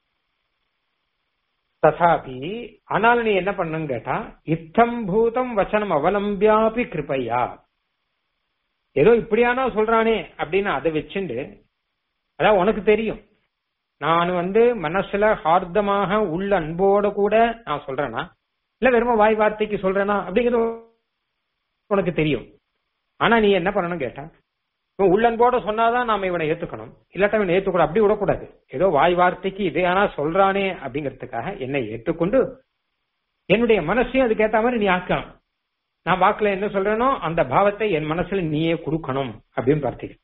ததாபி ஆனாலும் நீ என்ன பண்ணுன்னு கேட்டா இத்தம் பூதம் வச்சனம் அவலம்பியாபி கிருப்பையா ஏதோ இப்படியானா சொல்றானே அப்படின்னு அதை வச்சுண்டு அதான் உனக்கு தெரியும் நான் வந்து மனசுல ஹார்தமாக உள்ள அன்போட கூட நான் சொல்றேனா இல்ல வெறும் வாய் வார்த்தைக்கு சொல்றேனா அப்படிங்கிறது உனக்கு தெரியும் ஆனா நீ என்ன பண்ணணும் கேட்டா இவன் உள்ளன்போட சொன்னாதான் நாம இவனை ஏத்துக்கணும் இல்லாட்ட இவனை ஏத்துக்கூடாது அப்படி விடக்கூடாது ஏதோ வாய் வார்த்தைக்கு இதே ஆனா சொல்றானே அப்படிங்கிறதுக்காக என்னை ஏற்றுக்கொண்டு என்னுடைய மனசையும் அதுக்கேத்த மாதிரி நீ ஆக்கலாம் நான் வாக்குல என்ன சொல்றேனோ அந்த பாவத்தை என் மனசுல நீயே கொடுக்கணும் அப்படின்னு பிரார்த்திக்க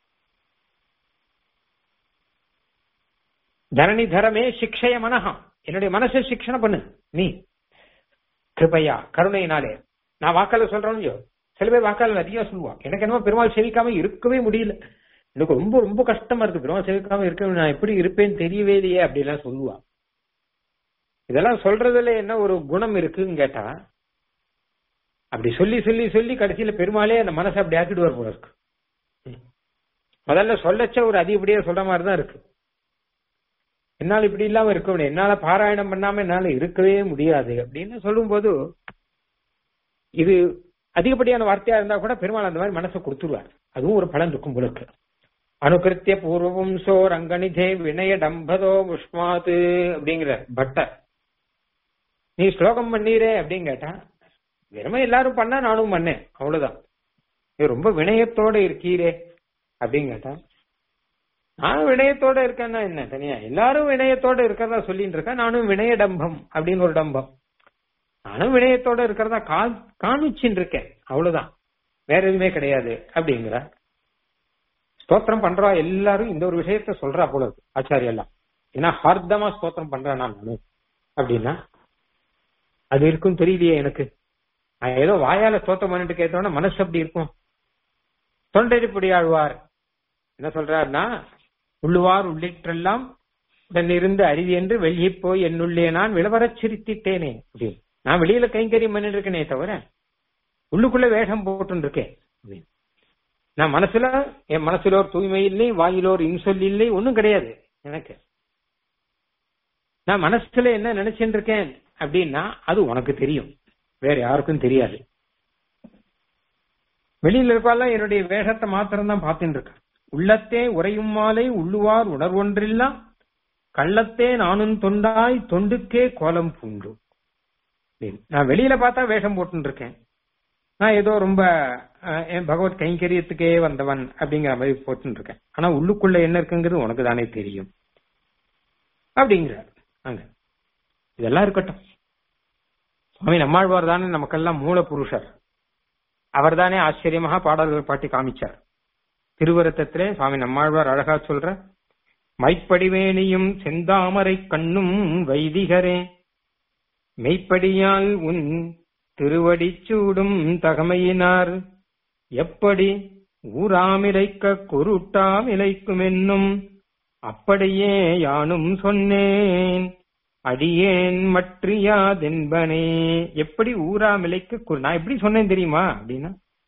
தரணி தரமே சிக்ஷய மனஹா என்னுடைய மனசை சிக்ஷனை பண்ணு நீ கிருபையா கருணையினாலே நான் வாக்கால சொல்றேன் இல்லையோ சில பேர் வாக்கால நிறைய சொல்லுவான் எனக்கு என்னமோ பெருமாள் செவிக்காம இருக்கவே முடியல எனக்கு ரொம்ப ரொம்ப கஷ்டமா இருக்கு பெருமாள் செவிக்காம இருக்க நான் எப்படி இருப்பேன்னு தெரியவே இல்லையே அப்படிலாம் சொல்லுவான் இதெல்லாம் சொல்றதுல என்ன ஒரு குணம் இருக்குன்னு கேட்டா அப்படி சொல்லி சொல்லி சொல்லி கடைசியில பெருமாளே அந்த மனசை அப்படி ஆக்கிடுவார் போல இருக்கு முதல்ல சொல்லச்ச ஒரு அதிகப்படியா சொல்ற மாதிரி தான் இருக்கு என்னால இப்படி இல்லாம இருக்க முடியும் என்னால பாராயணம் பண்ணாம என்னால இருக்கவே முடியாது அப்படின்னு சொல்லும்போது இது அதிகப்படியான வார்த்தையா இருந்தா கூட பெருமாள் அந்த மாதிரி மனசை கொடுத்துருவார் அதுவும் ஒரு பலன் இருக்கும் போல இருக்கு அனுகிருத்திய பூர்வம் சோ ரங்கனிதே வினய டம்பதோ முஷ்மாத்து அப்படிங்கிற பட்டர் நீ ஸ்லோகம் பண்ணீரே அப்படின்னு கேட்டா வெறுமை எல்லாரும் பண்ணா நானும் பண்ணேன் அவ்வளவுதான் நீ ரொம்ப வினயத்தோட இருக்கீரே அப்படின்னு கேட்டா நான் வினயத்தோட இருக்கேன்னா என்ன தனியா எல்லாரும் வினயத்தோட இருக்கிறதா சொல்லிட்டு இருக்கேன் நானும் வினய டம்பம் அப்படின்னு ஒரு டம்பம் நானும் வினயத்தோட இருக்கிறதா கா காமிச்சுட்டு இருக்கேன் அவ்வளவுதான் வேற எதுவுமே கிடையாது அப்படிங்கிற ஸ்தோத்திரம் பண்றா எல்லாரும் இந்த ஒரு விஷயத்த சொல்றா போல இருக்கு ஆச்சாரியெல்லாம் ஏன்னா ஹார்தமா ஸ்தோத்திரம் பண்றேன் நான் நானு அப்படின்னா அது இருக்கும் தெரியலையே எனக்கு நான் ஏதோ வாயால ஸ்தோத்திரம் பண்ணிட்டு கேட்டோன்னா மனசு அப்படி இருக்கும் தொண்டடிப்படி ஆழ்வார் என்ன சொல்றாருன்னா உள்ளுவார் உள்ளிட்டெல்லாம் உடனிருந்து அரிதி என்று வெளியே போய் என்னுள்ளே நான் விளவரச் சிரித்திட்டேனே அப்படின்னு நான் வெளியில கைங்கரியம் பண்ணிட்டு இருக்கேனே தவிர உள்ளுக்குள்ள வேஷம் போட்டு இருக்கேன் அப்படின்னு. நான் மனசுல என் மனசுல ஒரு தூய்மை இல்லை வாயில ஒரு இன்சொல் இல்லை ஒண்ணும் கிடையாது எனக்கு நான் மனசுல என்ன நினைச்சுட்டு இருக்கேன் அப்படின்னா அது உனக்கு தெரியும் வேற யாருக்கும் தெரியாது வெளியில இருப்பாலாம் என்னுடைய வேஷத்தை மாத்திரம் தான் பார்த்துட்டு இருக்கேன் உள்ளத்தே உறையும் மாலை உள்ளுவார் உணர்வொன்றில்லா கள்ளத்தே நானும் தொண்டாய் தொண்டுக்கே கோலம் பூண்டு அப்படின்னு. நான் வெளியில பார்த்தா வேஷம் போட்டுன்னு இருக்கேன் நான் ஏதோ ரொம்ப அஹ், என் பகவத் கைங்கரியத்துக்கே வந்தவன் அப்படிங்கிற மாதிரி போட்டுன்னு இருக்கேன் ஆனா உள்ளுக்குள்ள என்ன இருக்குங்கிறது உனக்கு தானே தெரியும் அப்படிங்கிறார் அங்க இதெல்லாம் இருக்கட்டும் சுவாமி நம்மாழ்வார் தானே நமக்கெல்லாம் மூல புருஷர் அவர் தானே ஆச்சரியமாக பாடல்கள் பாட்டி காமிச்சார் திருவருத்தத்திலே சுவாமி நம்மாழ்வார் அழகா சொல்ற மைப்படிவேணியும் செந்தாமரை கண்ணும் வைதிகரே மெய்ப்படியால் உன் திருவடிச் சூடும் தகமையினார் எப்படி ஊராமிலைக்க குருட்டாமிலைக்கும் என்னும் அப்படியே யானும் சொன்னேன் அடியேன் மற்றியாதென்பனே எப்படி ஊராமிலைக்க குரு நான் எப்படி சொன்னேன் தெரியுமா அப்படின்னா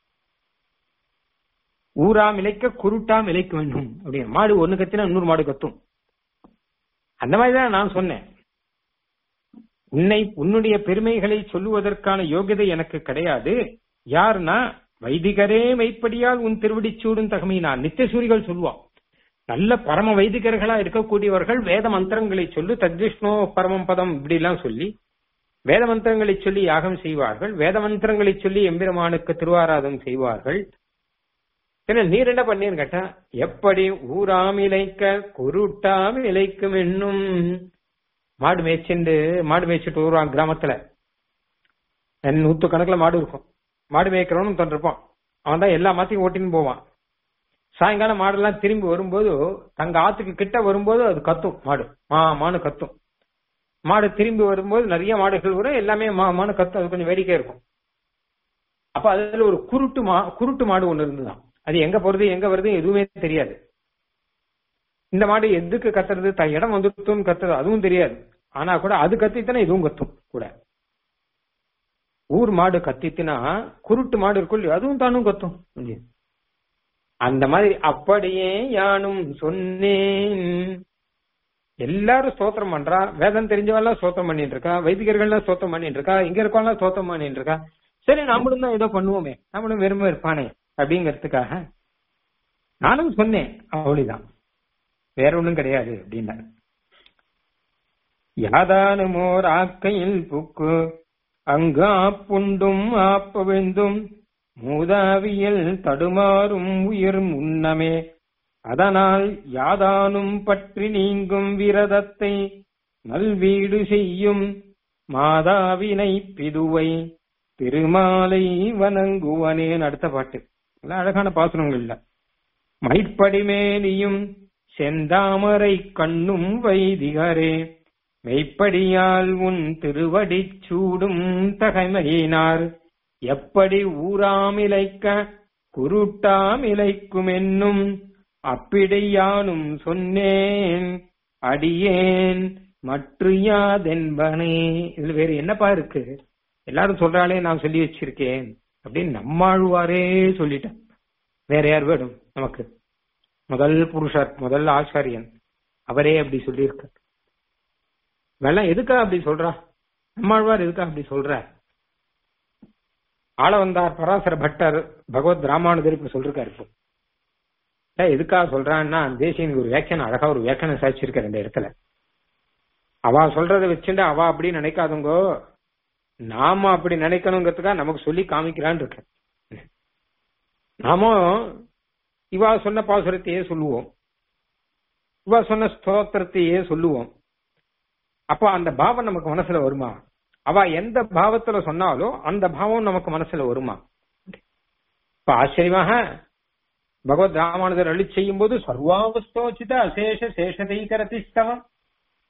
ஊராம் இலைக்க குருட்டாம் இலைக்க வேண்டும் அப்படின்னு மாடு ஒண்ணு கத்தினா இன்னொரு மாடு கத்தும் அந்த மாதிரிதான் நான் சொன்னேன் உன்னை உன்னுடைய பெருமைகளை சொல்லுவதற்கான யோகியதை எனக்கு கிடையாது யாருன்னா வைதிகரே மெய்ப்படியால் உன் திருவடிச்சூடும் தகமை நான் நித்தியசூரிகள் சொல்லுவான் நல்ல பரம வைதிகர்களா இருக்கக்கூடியவர்கள் வேத மந்திரங்களை சொல்லி தத்விஷ்ணோ பரமம் பதம் இப்படி எல்லாம் சொல்லி வேத மந்திரங்களை சொல்லி யாகம் செய்வார்கள் வேத மந்திரங்களை சொல்லி எம்பெருமானுக்கு திருவாராதம் செய்வார்கள் என்ன நீர் என்ன பண்ணீன்னு கேட்டா எப்படி ஊராம் இலைக்க குருட்டாம் இலைக்கும் என்னும் மாடு மேய்ச்சிண்டு மாடு மேய்ச்சிட்டு வருவான் கிராமத்துல நூத்து கணக்குல மாடு இருக்கும் மாடு மேய்க்கிறவனும் தண்டிருப்பான் அவன் தான் எல்லா மாத்தையும் ஓட்டின்னு போவான் சாயங்காலம் மாடெல்லாம் திரும்பி வரும்போது தங்க ஆத்துக்கு கிட்ட வரும்போது அது கத்தும் மாடு மா மானு கத்தும் மாடு திரும்பி வரும்போது நிறைய மாடுகள் வரும் எல்லாமே மா மானு கத்தும் அது கொஞ்சம் வேடிக்கை இருக்கும் அப்ப அதுல ஒரு குருட்டு மா குருட்டு மாடு ஒண்ணு இருந்துதான் அது எங்க போறது எங்க வருது எதுவுமே தெரியாது இந்த மாடு எதுக்கு கத்துறது த இடம் வந்துட்டுன்னு கத்துறது அதுவும் தெரியாது ஆனா கூட அது கத்தித்தானே இதுவும் கத்தும் கூட ஊர் மாடு கத்தித்துனா குருட்டு மாடு இருக்கும் இல்லையோ, அதுவும் தானும் கத்தும் அந்த மாதிரி அப்படியே யானும் சொன்னேன் எல்லாரும் ஸ்தோத்திரம் பண்றா வேதம் தெரிஞ்சவெல்லாம் ஸ்தோத்திரம் பண்ணிட்டு இருக்கா வைதிகர்கள்லாம் ஸ்தோத்திரம் பண்ணிட்டு இருக்கா இங்க இருக்கவெல்லாம் ஸ்தோத்திரம் பண்ணிட்டு இருக்கா சரி நம்மளும் தான் ஏதோ பண்ணுவோமே நம்மளும் வெறுமை இருப்பானே அப்படிங்கறதுக்காக நானும் சொன்னேன் அவ்வளவுதான் வேற ஒண்ணும் கிடையாது அப்படின்னா யாதானுமோர் ஆக்கையில் புக்கு அங்கு ஆப்புண்டும் ஆப்பவிழ்ந்தும் மூதாவியல் தடுமாறும் உயிர் முன்னமே அதனால் யாதானும் பற்றி நீங்கும் விரதத்தை நல்வீடு செய்யும் மாதாவினை பிதுவை திருமாலை வணங்குவனேன் அடுத்த பாட்டு எல்லாம் அழகான பாசுரங்கள் இல்ல மைப்படிமேனியும் செந்தாமரை கண்ணும் வைதிகரே மெய்ப்படியால் உன் திருவடிச் சூடும் தகைமையினார் எப்படி ஊராமிலைக்க குருட்டாமிலைக்கும் என்னும் அப்பிடையானும் சொன்னேன் அடியேன் மற்ற யாதென்பனே இதுல வேற என்னப்பா இருக்கு எல்லாரும் சொல்றாளே நான் சொல்லி வச்சிருக்கேன் அப்படின்னு நம்மாழ்வாரே சொல்லிட்டேன் வேற யார் வேணும் நமக்கு முதல் புருஷர் முதல் ஆச்சாரியன் அவரே அப்படி சொல்லியிருக்க வெள்ளம் எதுக்கா அப்படி சொல்றா நம்மாழ்வார் எதுக்கா அப்படி சொல்ற ஆள வந்தார் பராசர பட்டர் பகவத் ராமானுஜர் இப்ப சொல்லிருக்காரு இப்போ ஏன் எதுக்காக சொல்றான்னா தேசியனுக்கு ஒரு வியாக்கியானம் அழகா ஒரு வியாக்கியானம் சாதிச்சிருக்காரு இந்த இடத்துல அவ சொல்றதை வச்சுட்டு அவ அப்படி நினைக்காதுங்கோ நாம அப்படி நினைக்கணுங்கிறதுக்காக நமக்கு சொல்லி காமிக்கிறான்னு இருக்கேன் நாமும் இவா சொன்ன பாசுரத்தையே சொல்லுவோம் இவா சொன்ன ஸ்தோத்திரத்தையே சொல்லுவோம் அப்ப அந்த பாவம் நமக்கு மனசுல வருமா அவ எந்த பாவத்துல சொன்னாலும் அந்த பாவம் நமக்கு மனசுல வருமா இப்ப ஆச்சரியமாக பகவத் ராமானுஜர் அழி செய்யும் போது சர்வாவஸ்தோச்சித அசேஷ சேஷதைகரதிஸ்தவம்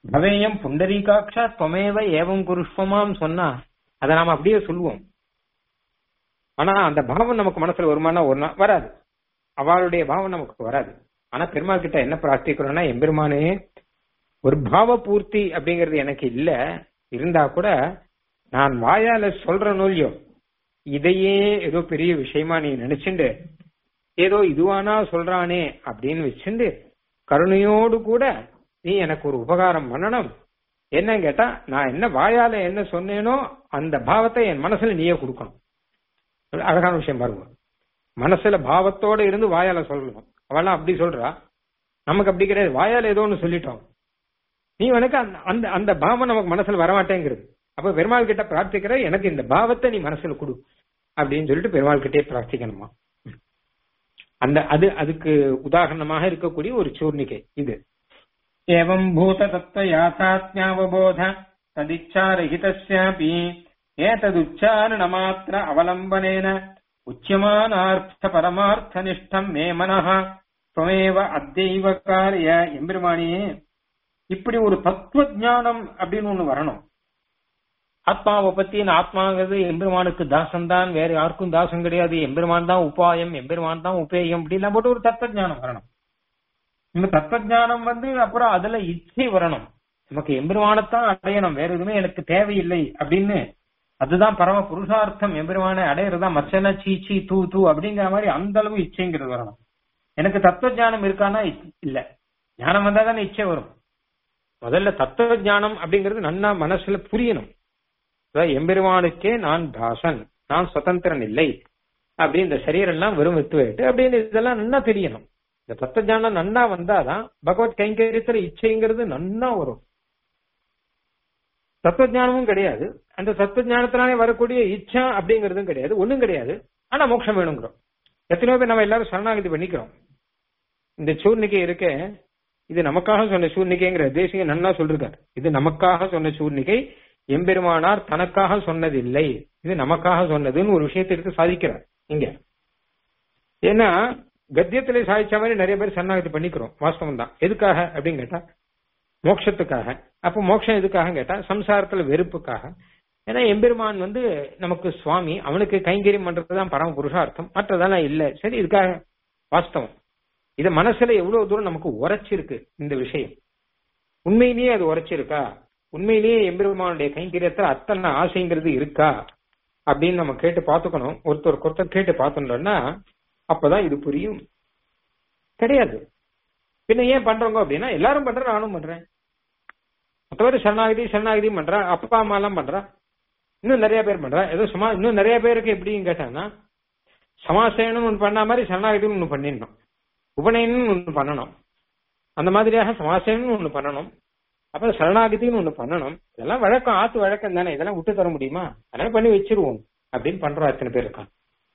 பவேயம் புண்டரீகாட்சா துவமேவ ஏவம் குருஷ்வமாம் சொன்னா அதை நாம அப்படியே சொல்லுவோம் ஆனா அந்த பாவம் நமக்கு மனசுல வருமானா ஒரு நாள் வராது அவளுடைய பாவம் நமக்கு வராது ஆனா பெருமாள் கிட்ட என்ன பிரார்த்திக்கிறோம்னா எம்பெருமானே ஒரு பாவ பூர்த்தி அப்படிங்கிறது எனக்கு இல்ல இருந்தா கூட நான் வாயால சொல்ற நூல்யோ இதையே ஏதோ பெரிய விஷயமா நீ நினைச்சுண்டு ஏதோ இதுவானா சொல்றானே அப்படின்னு வச்சுண்டு கருணையோடு கூட நீ எனக்கு ஒரு உபகாரம் பண்ணணும் என்ன கேட்டா நான் என்ன வாயால என்ன சொன்னேனோ அந்த பாவத்தை என் மனசுல நீயே கொடுக்கணும் அழகான விஷயம் பாருங்க மனசுல பாவத்தோட இருந்து வாயால சொல்லணும் அவெல்லாம் அப்படி சொல்றா நமக்கு அப்படி கிடையாது வாயால ஏதோ ஒன்று சொல்லிட்டோம் நீ உனக்கு அந்த அந்த அந்த பாவம் நமக்கு மனசுல வரமாட்டேங்கிறது அப்ப பெருமாள் கிட்ட பிரார்த்திக்கிற எனக்கு இந்த பாவத்தை நீ மனசுல கொடு அப்படின்னு சொல்லிட்டு பெருமாள் கிட்டே பிரார்த்திக்கணுமா அந்த அது அதுக்கு உதாரணமாக இருக்கக்கூடிய ஒரு சூர்ணிகை இது ஏவம் பூத தத்துவ யாத்தாத்மியாவபோத ததிச்சாரஹிதஸ்யாபி ஏததுச்சாரண மாத்திர அவலம்பனேன உச்சியமானார்த்த பரமார்த்த நிஷ்டம் மே மனஹ துவமேவ அத்தைவ காரிய எம்பெருமானியே இப்படி ஒரு தத்துவ ஞானம் அப்படின்னு ஒண்ணு வரணும் ஆத்மாவை பத்தி ஆத்மாங்கிறது எம்பெருமானுக்கு தாசன் தான் வேற யாருக்கும் தாசம் கிடையாது எம்பெருமான் தான் உபாயம் எம்பெருமான் தான் உபேயம் அப்படிலாம் போட்டு ஒரு தத்துவ ஞானம் வரணும் இந்த தத்துவ ஞானம் வந்து அப்புறம் அதுல இச்சை வரணும் நமக்கு எம்பெருமானத்தான் அடையணும் வேற எதுவுமே எனக்கு தேவையில்லை அப்படின்னு அதுதான் பரம புருஷார்த்தம் எம்பெருமானை அடையிறதா மச்சன சீச்சி தூ தூ அப்படிங்கிற மாதிரி அந்த அளவு இச்சைங்கிறது வரணும் எனக்கு தத்துவ ஞானம் இருக்கானா இல்ல ஞானம் வந்தா தானே இச்சை வரும் முதல்ல தத்துவ ஞானம் அப்படிங்கிறது நன்னா மனசுல புரியணும் எம்பெருமானுக்கே நான் தாசன் நான் சுதந்திரன் இல்லை அப்படி இந்த சரீரம் எல்லாம் வெறும் வித்து வைட்டு அப்படின்னு இதெல்லாம் நன்னா தெரியணும் இந்த தத்துவ ஞானம் நன்னா வந்தாதான் பகவத் கைங்கரியத்துல இச்சைங்கிறது நன்னா வரும் தத்துவ ஞானமும் கிடையாது அந்த தத்துவ ஞானத்தினாலே வரக்கூடிய இச்சா அப்படிங்கறதும் கிடையாது ஒண்ணும் கிடையாது ஆனா மோட்சம் வேணுங்கிறோம் எத்தனையோ பேர் நம்ம எல்லாரும் சரணாகதி பண்ணிக்கிறோம் இந்த சூர்ணிகை இருக்க இது நமக்காக சொன்ன சூர்ணிகைங்கிற தேசிய நன்னா சொல்லிருக்காரு இது நமக்காக சொன்ன சூர்ணிகை எம்பெருமானார் தனக்காக சொன்னதில்லை இது நமக்காக சொன்னதுன்னு ஒரு விஷயத்தை எடுத்து சாதிக்கிறார் இங்க ஏன்னா கத்தியத்திலே சாதிச்ச மாதிரி நிறைய பேர் சரணாகதி பண்ணிக்கிறோம் வாஸ்தவம் தான் எதுக்காக அப்படின்னு கேட்டா மோட்சத்துக்காக அப்ப மோட்சம் எதுக்காக கேட்டா சம்சாரத்துல வெறுப்புக்காக ஏன்னா எம்பெருமான் வந்து நமக்கு சுவாமி அவனுக்கு கைங்கரியம் பண்றதுதான் பரம புருஷார்த்தம் மற்றதெல்லாம் இல்ல சரி இதுக்காக வாஸ்தவம் இத மனசுல எவ்வளவு தூரம் நமக்கு உரைச்சிருக்கு இந்த விஷயம் உண்மையிலேயே அது உரைச்சிருக்கா உண்மையிலேயே எம்பெருமானுடைய கைங்கரியத்துல அத்தனை ஆசைங்கிறது இருக்கா அப்படின்னு நம்ம கேட்டு பார்த்துக்கணும் ஒருத்தர் ஒருத்தர் கேட்டு பார்த்துட்டோம்னா அப்பதான் இது புரியும் கிடையாது பின்ன ஏன் பண்றவங்க அப்படின்னா எல்லாரும் பண்ற நானும் பண்றேன் மற்றவரை சரணாகதி சரணாகதியும் பண்றா அப்பா அம்மா எல்லாம் பண்றா இன்னும் நிறைய பேர் பண்றா ஏதோ சும்மா இன்னும் நிறைய பேருக்கு எப்படின்னு கேட்டாங்கன்னா சமாசேனம் ஒன்று பண்ண மாதிரி சரணாகதின்னு ஒன்று பண்ணிடணும் உபநயனம் ஒன்று பண்ணணும் அந்த மாதிரியாக சமாசேனம் ஒன்று பண்ணணும் அப்புறம் சரணாகதின்னு ஒண்ணு பண்ணணும் இதெல்லாம் வழக்கம் ஆத்து வழக்கம் தானே இதெல்லாம் விட்டு தர முடியுமா அதெல்லாம் பண்ணி வச்சிருவோம் அப்படின்னு பண்றோம் எத்தனை பேர் இருக்கான்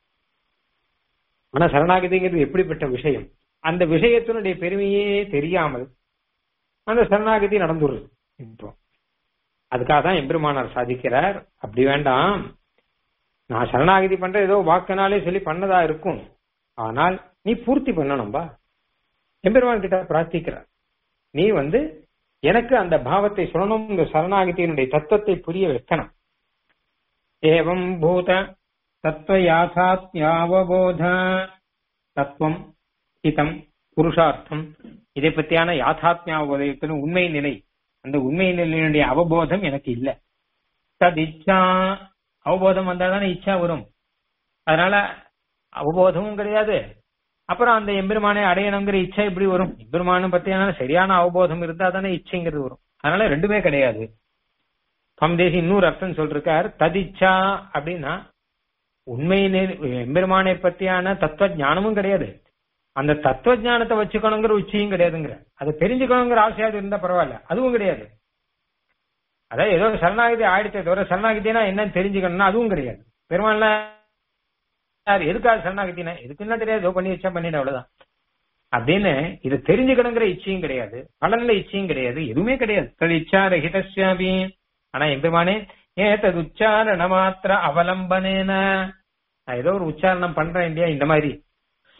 ஆனா சரணாகதிங்கிறது எப்படிப்பட்ட விஷயம் அந்த விஷயத்தினுடைய பெருமையே தெரியாமல் அந்த சரணாகதி நடந்துடுறது இப்போ அதுக்காக தான் எம்பெருமானார் சாதிக்கிறார் அப்படி வேண்டாம் நான் சரணாகதி பண்ற ஏதோ வாக்குனாலே சொல்லி பண்ணதா இருக்கும் ஆனால் நீ பூர்த்தி பண்ணணும்பா எம்பெருமான் கிட்ட பிரார்த்திக்கிறார் நீ வந்து எனக்கு அந்த பாவத்தை சொல்லணும் இந்த சரணாகதியினுடைய தத்துவத்தை புரிய வைக்கணும் ஏவம் பூத தத்துவ யாசாத்யாவபோத தத்துவம் ஹிதம் புருஷார்த்தம் இதை பத்தியான யாதாத்மியாவபோதத்தின் உண்மை நிலை அந்த உண்மை நிலையினுடைய அவபோதம் எனக்கு இல்ல தத் இச்சா அவபோதம் வந்தா தானே இச்சா வரும் அதனால அவபோதமும் கிடையாது அப்புறம் அந்த எம்பெருமானை அடையணுங்கிற இச்சை எப்படி வரும் எம்பெருமானும் பத்தியான சரியான அவபோதம் இருந்தா தானே இச்சைங்கிறது வரும் அதனால ரெண்டுமே கிடையாது தேசி இன்னொரு அர்த்தம் சொல்றார் ததிச்சா அப்படின்னா உண்மை எம்பெருமானை பத்தியான தத்துவ ஞானமும் கிடையாது அந்த தத்துவ ஞானத்தை வச்சுக்கணுங்கிற உச்சியும் கிடையாதுங்கிற அதை தெரிஞ்சுக்கணுங்கிற ஆசையாவது இருந்தா பரவாயில்ல அதுவும் கிடையாது அதாவது ஏதோ சரணாகதி ஆயிடுச்சே தவிர சரணாகதினா என்னன்னு தெரிஞ்சுக்கணும்னா அதுவும் கிடையாது பெருமாள்ல யார் எதுக்காக சரணாகத்தினா எதுக்குன்னா தெரியாது ஏதோ பண்ணி வச்சா பண்ணிட அவ்வளவுதான் அப்படின்னு இது தெரிஞ்சுக்கணுங்கிற இச்சையும் கிடையாது பலன்ல இச்சையும் கிடையாது எதுவுமே கிடையாது தது இச்சா ரஹிதஸ்யாபி ஆனா எம்பெருமானே ஏத்தது உச்சாரண மாத்திர அவலம்பனேன நான் ஏதோ ஒரு உச்சாரணம் பண்றேன் இல்லையா இந்த மாதிரி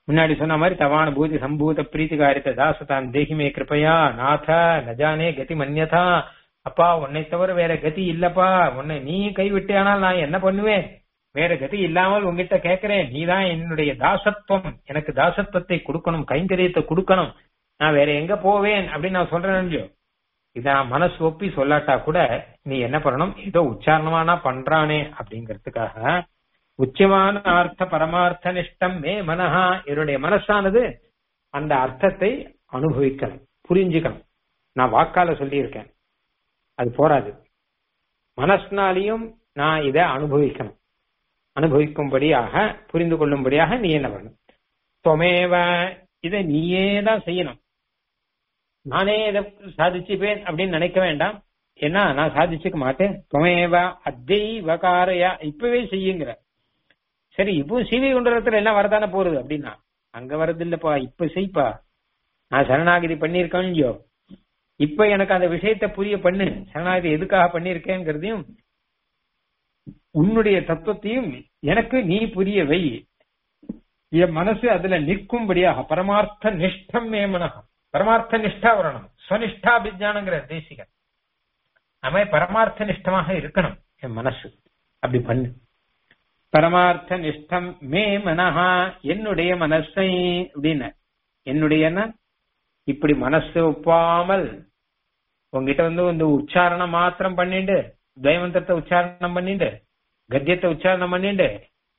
முன்னாடி சொன்ன மாதிரி தவான பூதி சம்பூத பிரீத்திகாரித்த தாசதான் தேகிமே கிருப்பையா நாத நஜானே கதி மன்யதா அப்பா உன்னை தவிர வேற கதி இல்லப்பா உன்னை நீ கைவிட்டேனால் நான் என்ன பண்ணுவேன் வேற கதி இல்லாமல் உங்ககிட்ட கேட்கிறேன் நீதான் என்னுடைய தாசத்துவம் எனக்கு தாசத்துவத்தை கொடுக்கணும் கைங்கரியத்தை கொடுக்கணும் நான் வேற எங்க போவேன் அப்படின்னு நான் சொல்றேன் இல்லையோ இத நான் மனசு ஒப்பி சொல்லாட்டா கூட நீ என்ன பண்ணணும் ஏதோ உச்சாரணமானா பண்றானே அப்படிங்கறதுக்காக உச்சமான அர்த்த பரமார்த்த நிஷ்டம் மே மனஹா என்னுடைய மனசானது அந்த அர்த்தத்தை அனுபவிக்கணும் புரிஞ்சுக்கணும் நான் வாக்கால சொல்லியிருக்கேன் அது போராது மனசுனாலையும் நான் இதை அனுபவிக்கணும் அனுபவிக்கும்படியாக புரிந்து கொள்ளும்படியாக நீ என்ன பண்ணணும் தொமேவ இதை நீயே தான் செய்யணும் நானே இதை சாதிச்சுப்பேன் அப்படின்னு நினைக்க வேண்டாம் ஏன்னா நான் சாதிச்சுக்க மாட்டேன் தொமேவ அத்தெய்வகாரையா இப்பவே செய்யுங்கிற சரி இப்போ சிவி குண்டலத்துல எல்லாம் வரதானே போறது அப்படின்னா அங்க வரது இல்லப்பா இப்ப செய்ப்பா நான் சரணாகிதி பண்ணிருக்கேன் இல்லையோ இப்ப எனக்கு அந்த விஷயத்தை புரிய பண்ணு சரணாகிதி எதுக்காக பண்ணிருக்கேங்கிறதையும் உன்னுடைய தத்துவத்தையும் எனக்கு நீ புரிய வை என் மனசு அதுல நிற்கும்படியாக பரமார்த்த நிஷ்டம் மேமனகம் பரமார்த்த நிஷ்டா வரணும் ஸ்வனிஷ்டா அபிஜானங்கிற தேசிகன் நம்ம பரமார்த்த நிஷ்டமாக இருக்கணும் என் மனசு அப்படி பண்ணு பரமார்த்த நிஷ்டம் மே மனஹா என்னுடைய மனசை அப்படின்னு என்னுடைய இப்படி மனசு ஒப்பாமல் உங்ககிட்ட வந்து வந்து உச்சாரணம் மாத்திரம் பண்ணிட்டு துவயமந்திரத்தை உச்சாரணம் பண்ணிட்டு கத்தியத்தை உச்சாரணம் பண்ணிட்டு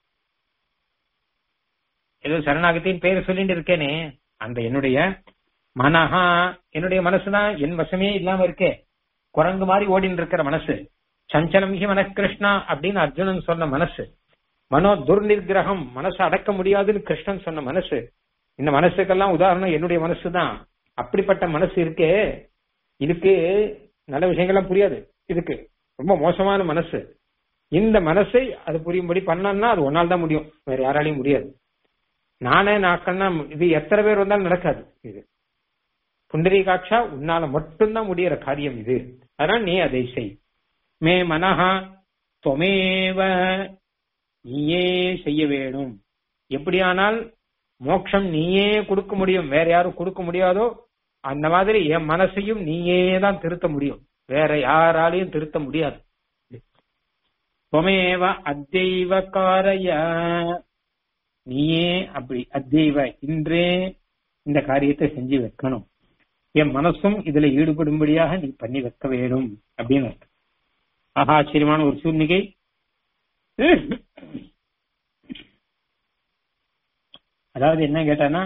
ஏதோ சரணாகத்தின் பேர் சொல்லிட்டு இருக்கேனே அந்த என்னுடைய மனஹா என்னுடைய மனசுதான் என் வசமே இல்லாம இருக்கே குரங்கு மாதிரி ஓடின்னு இருக்கிற மனசு சஞ்சலம் ஹி மன கிருஷ்ணா அப்படின்னு அர்ஜுனன் சொன்ன மனசு மனோ துர்நிர்கிரகம் மனசு அடக்க முடியாதுன்னு கிருஷ்ணன் சொன்ன மனசு இந்த மனசுக்கெல்லாம் உதாரணம் என்னுடைய மனசு தான் அப்படிப்பட்ட மனசு இருக்கே இதுக்கு நல்ல விஷயங்கள்லாம் புரியாது இதுக்கு ரொம்ப மோசமான மனசு இந்த மனசை அது புரியும்படி பண்ணா அது ஒன்னால் தான் முடியும் வேற யாராலையும் முடியாது நானே நாக்கன்னா இது எத்தனை பேர் வந்தாலும் நடக்காது இது புண்டரீகாட்சா உன்னால மட்டும்தான் முடியற காரியம் இது அதனால நீ அதை செய் மே மனஹா தொமேவ நீயே செய்ய வேணும் எப்படியானால் மோட்சம் நீயே கொடுக்க முடியும் வேற யாரும் கொடுக்க முடியாதோ அந்த மாதிரி என் மனசையும் நீயே தான் திருத்த முடியும் வேற யாராலையும் திருத்த முடியாது தொமேவ அத்தெய்வ காரைய நீயே அப்படி அத்தெய்வ இன்றே இந்த காரியத்தை செஞ்சு வைக்கணும் என் மனசும் இதுல ஈடுபடும்படியாக நீ பண்ணி வைக்க வேணும் அப்படின்னு ஆஹா ஆச்சரியமான ஒரு சூழ்நிலை அதாவது என்ன கேட்டானா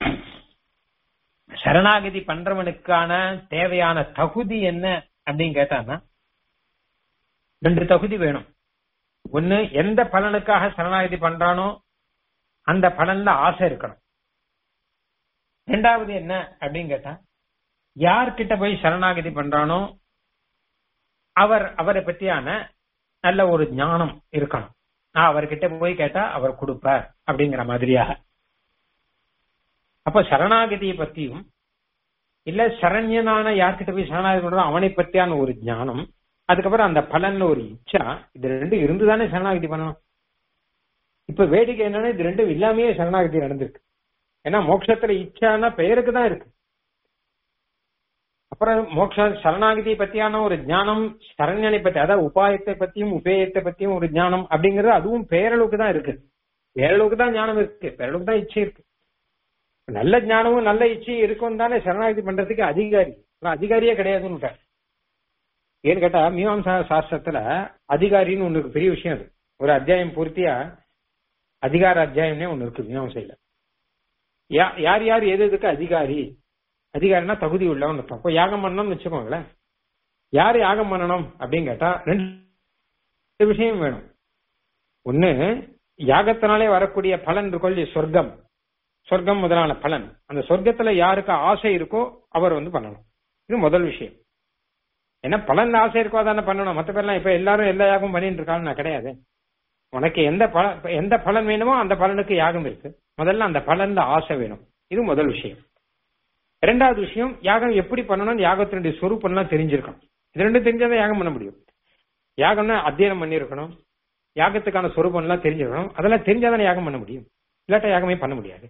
சரணாகதி பண்றவனுக்கான தேவையான தகுதி என்ன அப்படின்னு கேட்டானா ரெண்டு தகுதி வேணும் ஒண்ணு எந்த பலனுக்காக சரணாகதி பண்றானோ அந்த பலன்ல ஆசை இருக்கணும் ரெண்டாவது என்ன அப்படின்னு கேட்டா யார்கிட்ட போய் சரணாகதி பண்றானோ அவர் அவரை பத்தியான நல்ல ஒரு ஞானம் இருக்கணும் நான் அவர்கிட்ட போய் கேட்டா அவர் கொடுப்பார் அப்படிங்கிற மாதிரியாக அப்ப சரணாகதியை பத்தியும் இல்ல சரண்யனான யார்கிட்ட போய் சரணாகதி பண்றோம் அவனை பத்தியான ஒரு ஞானம் அதுக்கப்புறம் அந்த பலன்ல ஒரு இச்சா இது ரெண்டும் இருந்துதானே சரணாகதி பண்ணணும் இப்ப வேடிக்கை என்னன்னா இது ரெண்டும் இல்லாமயே சரணாகதி நடந்திருக்கு ஏன்னா மோட்சத்துல இச்சானா பெயருக்கு தான் இருக்கு அப்புறம் மோட்ச சரணாகதியை பத்தியான ஒரு ஞானம் சரண்யனை பத்தி அதாவது உபாயத்தை பத்தியும் உபேயத்தை பத்தியும் ஒரு ஞானம் அப்படிங்கிறது அதுவும் பேரளவுக்கு தான் இருக்கு பேரளவுக்கு தான் ஞானம் இருக்கு பேரளவுக்கு தான் இச்சை இருக்கு நல்ல ஞானமும் நல்ல இச்சையும் இருக்கும் தானே சரணாகதி பண்றதுக்கு அதிகாரி அதிகாரியே கிடையாதுன்னு ஏன்னு கேட்டா மீமாம்சா சாஸ்திரத்துல அதிகாரின்னு ஒண்ணு இருக்கு பெரிய விஷயம் அது ஒரு அத்தியாயம் பூர்த்தியா அதிகார அத்தியாயம்னே ஒண்ணு இருக்கு மீமாம்சையில யார் யார் எது எதுக்கு அதிகாரி அதிகாரினா தகுதி உள்ளவன் இப்போ யாகம் பண்ணணும்னு வச்சுக்கோங்களேன் யார் யாகம் பண்ணணும் அப்படின்னு கேட்டா ரெண்டு விஷயம் வேணும் ஒண்ணு யாகத்தினாலே வரக்கூடிய பலன் இருக்கும் சொர்க்கம் சொர்க்கம் முதலான பலன் அந்த சொர்க்கத்துல யாருக்கு ஆசை இருக்கோ அவர் வந்து பண்ணணும் இது முதல் விஷயம் ஏன்னா பலன் ஆசை இருக்கோ தானே பண்ணணும் மற்ற பேர்லாம் இப்ப எல்லாரும் எல்லா யாகமும் பண்ணிட்டு இருக்காங்க நான் கிடையாது உனக்கு எந்த பல எந்த பலன் வேணுமோ அந்த பலனுக்கு யாகம் இருக்கு முதல்ல அந்த பலன்ல ஆசை வேணும் இது முதல் விஷயம் ரெண்டாவது விஷயம் யாகம் எப்படி பண்ணணும் யாகத்தினுடைய சொரூப்பம்லாம் தெரிஞ்சிருக்கணும் இது ரெண்டும் தெரிஞ்சாதான் யாகம் பண்ண முடியும் யாகம்னா அத்தியனம் பண்ணியிருக்கணும் யாகத்துக்கான சொரூபம்லாம் தெரிஞ்சிருக்கணும் அதெல்லாம் தெரிஞ்சாதானே யாகம் பண்ண முடியும் இல்லாட்டா யாகமே பண்ண முடியாது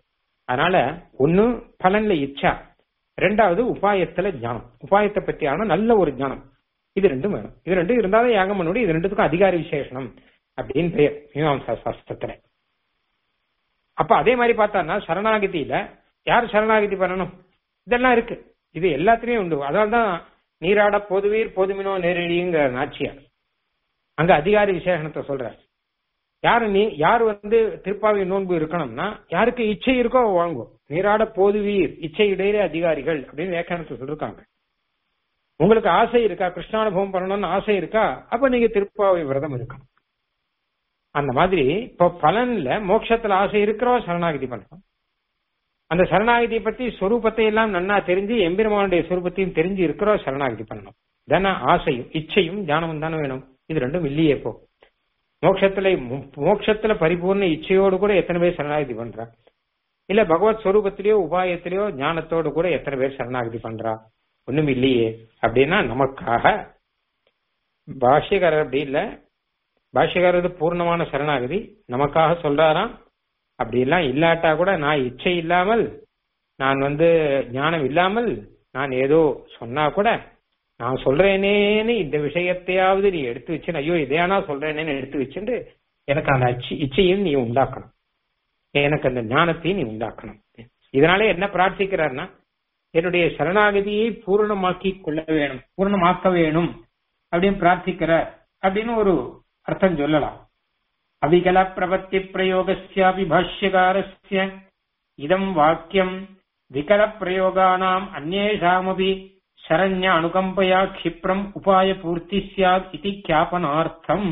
அதனால ஒண்ணு பலன்ல இச்சா ரெண்டாவது உபாயத்துல ஞானம் உபாயத்தை பற்றியான நல்ல ஒரு ஞானம் இது ரெண்டும் வேணும் இது ரெண்டும் இருந்தாலும் யாகம் பண்ண முடியும் இது ரெண்டுத்துக்கும் அதிகார விசேஷனம் அப்படின்னு பெயர் மீமாம்சா சாஸ்திரத்துல அப்ப அதே மாதிரி பார்த்தான்னா சரணாகதியில யார் சரணாகதி பண்ணணும் இதெல்லாம் இருக்கு இது எல்லாத்துலயும் உண்டு அதனால்தான் நீராட பொதுவீர் பொதுமினோ நேரடிங்கிற நாச்சியார் அங்க அதிகாரி விசேஷணத்தை சொல்றார் யாரு நீ யார் வந்து திருப்பாவை நோன்பு இருக்கணும்னா யாருக்கு இச்சை இருக்கோ வாங்கும் நீராட போதுவீர் இச்சை இடையிலே அதிகாரிகள் அப்படின்னு வியாக்கியானத்தை சொல்லிருக்காங்க உங்களுக்கு ஆசை இருக்கா கிருஷ்ணானுபவம் பண்ணணும்னு ஆசை இருக்கா அப்ப நீங்க திருப்பாவை விரதம் இருக்கணும் அந்த மாதிரி இப்போ பலன்ல மோட்சத்துல ஆசை இருக்கிறவா சரணாகதி பண்ணணும் அந்த சரணாகதியை பத்தி ஸ்வரூபத்தை எல்லாம் நன்னா தெரிஞ்சு எம்பெருமானுடைய ஸ்வரூபத்தையும் தெரிஞ்சு இருக்கிறவா சரணாகதி பண்ணணும் தானே ஆசையும் இச்சையும் ஞானமும் தானே வேணும் இது ரெண்டும் இல்லையே இப்போ மோட்சத்துல மோட்சத்துல பரிபூர்ண இச்சையோடு கூட எத்தனை பேர் சரணாகதி பண்றா இல்ல பகவத் ஸ்வரூபத்திலேயோ உபாயத்திலேயோ ஞானத்தோடு கூட எத்தனை பேர் சரணாகதி பண்றா ஒண்ணும் இல்லையே அப்படின்னா நமக்காக பாஷ்யக்காரர் அப்படி இல்ல பாஷ்யக்காரர் பூர்ணமான சரணாகதி நமக்காக சொல்றாராம் அப்படி எல்லாம் இல்லாட்டா கூட நான் இச்சை இல்லாமல் நான் வந்து ஞானம் இல்லாமல் நான் ஏதோ சொன்னா கூட நான் சொல்றேனேன்னு இந்த விஷயத்தையாவது நீ எடுத்து வச்சு ஐயோ இதையானா சொல்றேனேன்னு எடுத்து வச்சுட்டு எனக்கு அந்த அச்சு இச்சையும் நீ உண்டாக்கணும் எனக்கு அந்த ஞானத்தையும் நீ உண்டாக்கணும் இதனால என்ன பிரார்த்திக்கிறார்னா என்னுடைய சரணாகதியை பூரணமாக்கி கொள்ள வேணும் பூரணமாக்க வேணும் அப்படின்னு பிரார்த்திக்கிறார் அப்படின்னு ஒரு அர்த்தம் சொல்லலாம் அவிகல பிரபத்தி பிரயோகஸ்யாபி பாஷ்யகாரஸ்ய இதம் வாக்கியம் விகல பிரயோகானாம் அந்நேஷாமபி சரண்ய அனுகம்பயா க்ஷிப்ரம் உபாய பூர்த்தி சியாத் இது கியாபனார்த்தம்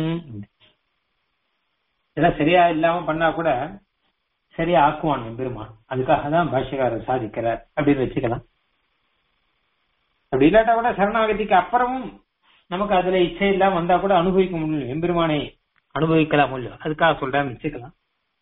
இதெல்லாம் சரியா இல்லாம பண்ணா கூட சரியா ஆக்குவான் பெருமான் அதுக்காக தான் பாஷ்யக்காரர் சாதிக்கிறார் அப்படின்னு வச்சுக்கலாம் அப்படி இல்லாட்டா கூட சரணாகதிக்கு அப்புறமும் நமக்கு அதுல இச்சை இல்லாம வந்தா கூட அனுபவிக்க முடியும் எம்பெருமானை அனுபவிக்கலாம் முடியும் அதுக்காக சொல்றேன் வச்சுக்கலாம்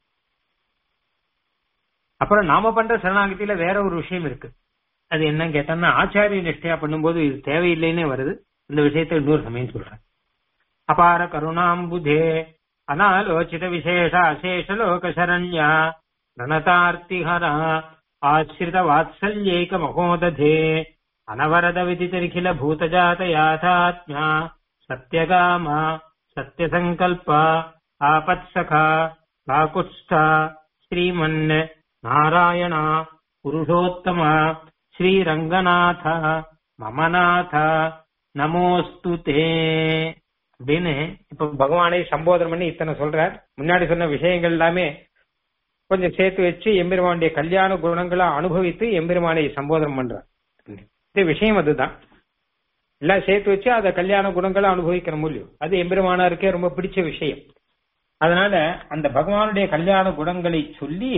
அப்புறம் நாம பண்ற சரணாகதியில வேற ஒரு விஷயம் இருக்கு அது என்னன்னு கேட்டோம்னா ஆச்சாரிய நிஷ்டையா பண்ணும்போது இது தேவையில்லைன்னே வருது இந்த விஷயத்தை இன்னொரு சமயம் சொல்றேன் அபார கருணாம்புதே அனாலோசித விசேஷ அசேஷ லோக சரண்யா ரணதார்த்திஹரா ஆசிரித வாத்சல்யேக மகோததே அனவரத விதிதரிகில பூதஜாத யாதாத்மா சத்யகாம சத்யசங்கல்ப ஆபத்சகா காகுஸ்தா ஸ்ரீமன் நாராயண புருஷோத்தம ஸ்ரீரங்கநாத மமநாத நமோஸ்து தே அப்படின்னு இப்ப பகவானை சம்போதனம் பண்ணி இத்தனை சொல்றார் முன்னாடி சொன்ன விஷயங்கள் எல்லாமே கொஞ்சம் சேர்த்து வச்சு எம்பெருமானுடைய கல்யாண குணங்களை அனுபவித்து எம்பெருமானை சம்போதனம் பண்றார் இந்த விஷயம் அதுதான் எல்லாம் சேர்த்து வச்சு அதை கல்யாண குணங்களை அனுபவிக்கிற முடியும் அது எம்பெருமானாருக்கே ரொம்ப பிடிச்ச விஷயம் அதனால அந்த பகவானுடைய கல்யாண குணங்களை சொல்லி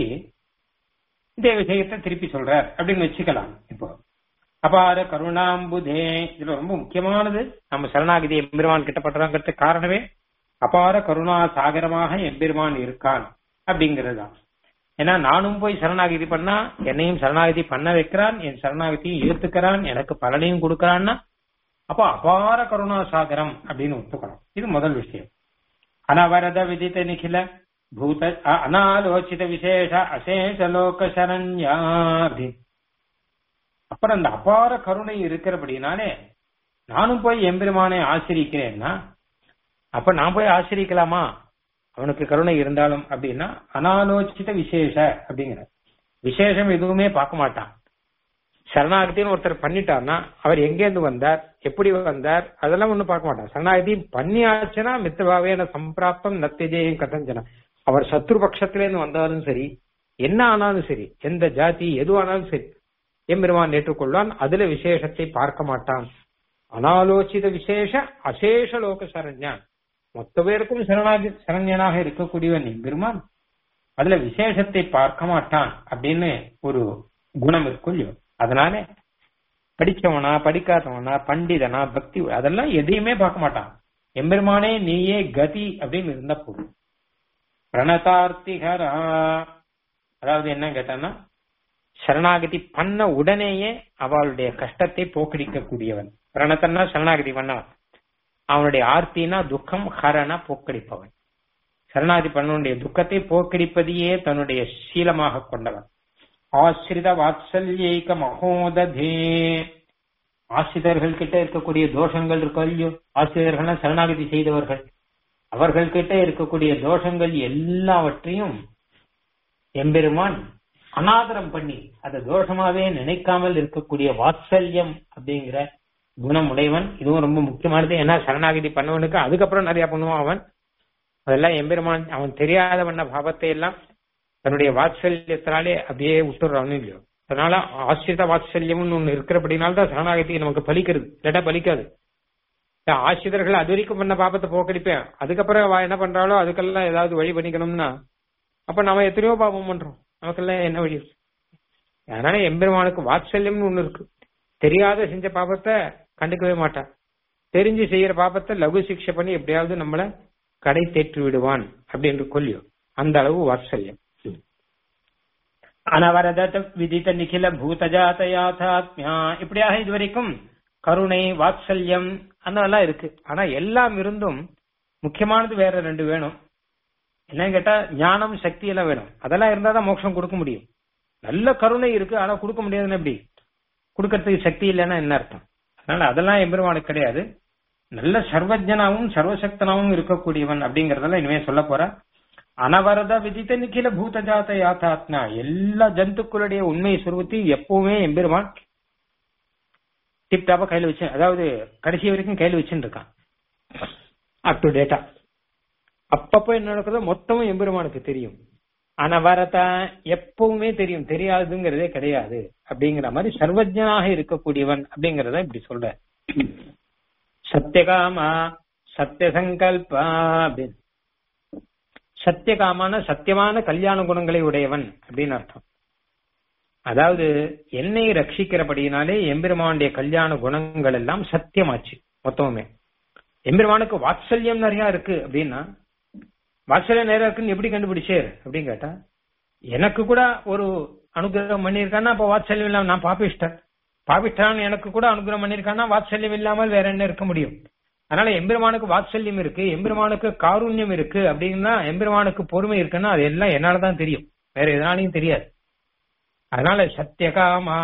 இந்த விஷயத்தை திருப்பி சொல்றார் அப்படின்னு வச்சுக்கலாம் இப்போ அபார கருணாம்புதே இதுல ரொம்ப முக்கியமானது நம்ம சரணாகிதி எம்பெருமான் கிட்ட பண்றாங்கிறதுக்கு காரணமே அபார கருணா சாகரமாக எம்பெருமான் இருக்கான் அப்படிங்கிறது தான் ஏன்னா நானும் போய் சரணாகிதி பண்ணா என்னையும் சரணாகிதி பண்ண வைக்கிறான் என் சரணாகிதியும் ஏத்துக்கிறான் எனக்கு பலனையும் கொடுக்கறான்னா அப்போ அபார கருணா சாகரம் அப்படின்னு ஒத்துக்கணும் இது முதல் விஷயம் அனவரத விதித்த நிகில பூத அனாலோசித விசேஷ அசேஷ லோக சரண்யா அப்படின்னு அப்புறம் அந்த அபார கருணை இருக்கிறபடினாலே நானும் போய் எம்பெருமானை ஆசிரிக்கிறேன்னா அப்ப நான் போய் ஆசிரிக்கலாமா அவனுக்கு கருணை இருந்தாலும் அப்படின்னா அனாலோசித விசேஷ அப்படிங்கிற விசேஷம் எதுவுமே பார்க்க மாட்டான் சரணாகத்தின்னு ஒருத்தர் பண்ணிட்டார்னா அவர் எங்கேருந்து வந்தார் எப்படி வந்தார் அதெல்லாம் ஒண்ணும் பார்க்க மாட்டார் சரணாகதி பண்ணியாச்சுன்னா மித்தபாவேன சம்பிராப்தம் நத்திஜேயும் கதஞ்சனா அவர் சத்ரு பட்சத்திலேருந்து வந்தாலும் சரி என்ன ஆனாலும் சரி எந்த ஜாதி எதுவானாலும் சரி எம்பெருமான் ஏற்றுக்கொள்வான் அதுல விசேஷத்தை பார்க்க மாட்டான் அனாலோசித விசேஷ அசேஷ லோக சரண்யான் மொத்த பேருக்கும் சரணாகி சரண்யனாக இருக்கக்கூடியவன் எம்பெருமான் அதுல விசேஷத்தை பார்க்க மாட்டான் அப்படின்னு ஒரு குணம் இருக்கும் இல்லையோ அதனால படிச்சவனா படிக்காதவனா பண்டிதனா பக்தி அதெல்லாம் எதையுமே பார்க்க மாட்டான் எம்பெருமானே நீயே கதி அப்படின்னு இருந்தா போதும் பிரணதார்த்திகரா அதாவது என்ன கேட்டான்னா சரணாகதி பண்ண உடனேயே அவளுடைய கஷ்டத்தை போக்கடிக்க கூடியவன் பிரணத்தன்னா சரணாகதி பண்ணவன் அவனுடைய ஆர்த்தினா துக்கம் ஹரனா போக்கடிப்பவன் சரணாகதி பண்ணனுடைய துக்கத்தை போக்கடிப்பதையே தன்னுடைய சீலமாக கொண்டவன் ஆசிரித வாத்சல்யைக மகோததே ஆசிரியர்கள் கிட்ட இருக்கக்கூடிய தோஷங்கள் இருக்கோ இல்லையோ ஆசிரியர்கள்லாம் சரணாகதி செய்தவர்கள் அவர்கள் கிட்ட இருக்கக்கூடிய தோஷங்கள் எல்லாவற்றையும் எம்பெருமான் அனாதரம் பண்ணி அதை தோஷமாவே நினைக்காமல் இருக்கக்கூடிய வாத்சல்யம் அப்படிங்கிற குணம் உடையவன் இதுவும் ரொம்ப முக்கியமானது ஏன்னா சரணாகதி பண்ணவனுக்கு அதுக்கப்புறம் நிறைய பண்ணுவான் அவன் அதெல்லாம் எம்பெருமான் அவன் தெரியாத பண்ண பாவத்தை எல்லாம் தன்னுடைய வாத்சல்யத்தினாலே அப்படியே விட்டுறான்னு இல்லையோ அதனால ஆசிரித வாத்சல்யம்னு ஒண்ணு இருக்கிறபடினால்தான் சரணாகதி நமக்கு பலிக்கிறது இல்லாட்டா பலிக்காது ஆசிரியர்கள் அது வரைக்கும் பண்ண பாபத்தை போக்கடிப்பேன் அதுக்கப்புறம் அவ என்ன பண்றாளோ அதுக்கெல்லாம் ஏதாவது வழி பண்ணிக்கணும்னா அப்ப நம்ம எத்தனையோ பாபம் பண்றோம் நமக்கெல்லாம் என்ன வழி அதனால எம்பெருமானுக்கு வாத்சல்யம்னு ஒண்ணு இருக்கு தெரியாத செஞ்ச பாபத்தை கண்டுக்கவே மாட்டான் தெரிஞ்சு செய்யற பாபத்தை லகு சிக்ஷை பண்ணி எப்படியாவது நம்மள கடை தேற்றி விடுவான் அப்படின்னு கொல்லியோ அந்த அளவு வாத்சல்யம் அனவரத விதித்த நிகில பூதஜாத யாத்தாத்மியா இப்படியாக இதுவரைக்கும் கருணை வாத்சல்யம் அதெல்லாம் இருக்கு ஆனா எல்லாம் இருந்தும் முக்கியமானது வேற ரெண்டு வேணும் என்னன்னு கேட்டா ஞானம் சக்தி எல்லாம் வேணும் அதெல்லாம் இருந்தாதான் மோட்சம் கொடுக்க முடியும் நல்ல கருணை இருக்கு ஆனா கொடுக்க முடியாதுன்னு எப்படி கொடுக்கறதுக்கு சக்தி இல்லைன்னா என்ன அர்த்தம் அதனால அதெல்லாம் எம்பெருமானுக்கு கிடையாது நல்ல சர்வஜனாவும் சர்வசக்தனாவும் இருக்கக்கூடியவன் அப்படிங்கறதெல்லாம் இனிமே சொல்ல போற அனவரத விதித்த நிக்கில பூதஜாத யாத்தாத்னா எல்லா ஜந்துக்களுடைய உண்மை சுருவத்தையும் எப்பவுமே எம்பெருமான் டிப்டாப்பா கையில வச்சு அதாவது கடைசி வரைக்கும் கையில வச்சுட்டு இருக்கான் அப் டு டேட்டா அப்பப்ப என்ன நடக்குதோ மொத்தமும் எம்பெருமானுக்கு தெரியும் அனவரத எப்பவுமே தெரியும் தெரியாதுங்கிறதே கிடையாது அப்படிங்கிற மாதிரி சர்வஜனாக இருக்கக்கூடியவன் அப்படிங்கறத இப்படி சொல்ற சத்தியகாமா சத்தியசங்கல்பா அப்படின்னு சத்தியகாமான சத்தியமான கல்யாண குணங்களை உடையவன் அப்படின்னு அர்த்தம் அதாவது என்னை ரட்சிக்கிறபடியினாலே எம்பெருமானுடைய கல்யாண குணங்கள் எல்லாம் சத்தியமாச்சு மொத்தமுமே எம்பெருமானுக்கு வாத்சல்யம் நிறைய இருக்கு அப்படின்னா வாத்சல்யம் நிறைய இருக்குன்னு எப்படி கண்டுபிடிச்சேர் அப்படின்னு கேட்டா எனக்கு கூட ஒரு அனுகிரகம் பண்ணியிருக்கான்னா அப்ப வாத்சல்யம் இல்லாம நான் பாபிஷ்டன் பாபிஷ்டான் எனக்கு கூட அனுகிரகம் பண்ணியிருக்கான்னா வாத்சல்யம் இல்லாமல் வேற என்ன இருக்க முடியும் அதனால எம்பெருமானுக்கு வாத்சல்யம் இருக்கு எம்பெருமானுக்கு காருண்யம் இருக்கு அப்படின்னா எம்பெருமானுக்கு பொறுமை இருக்குன்னா அது எல்லாம் என்னாலதான் தெரியும் வேற எதனாலையும் தெரியாது அதனால சத்தியகாமா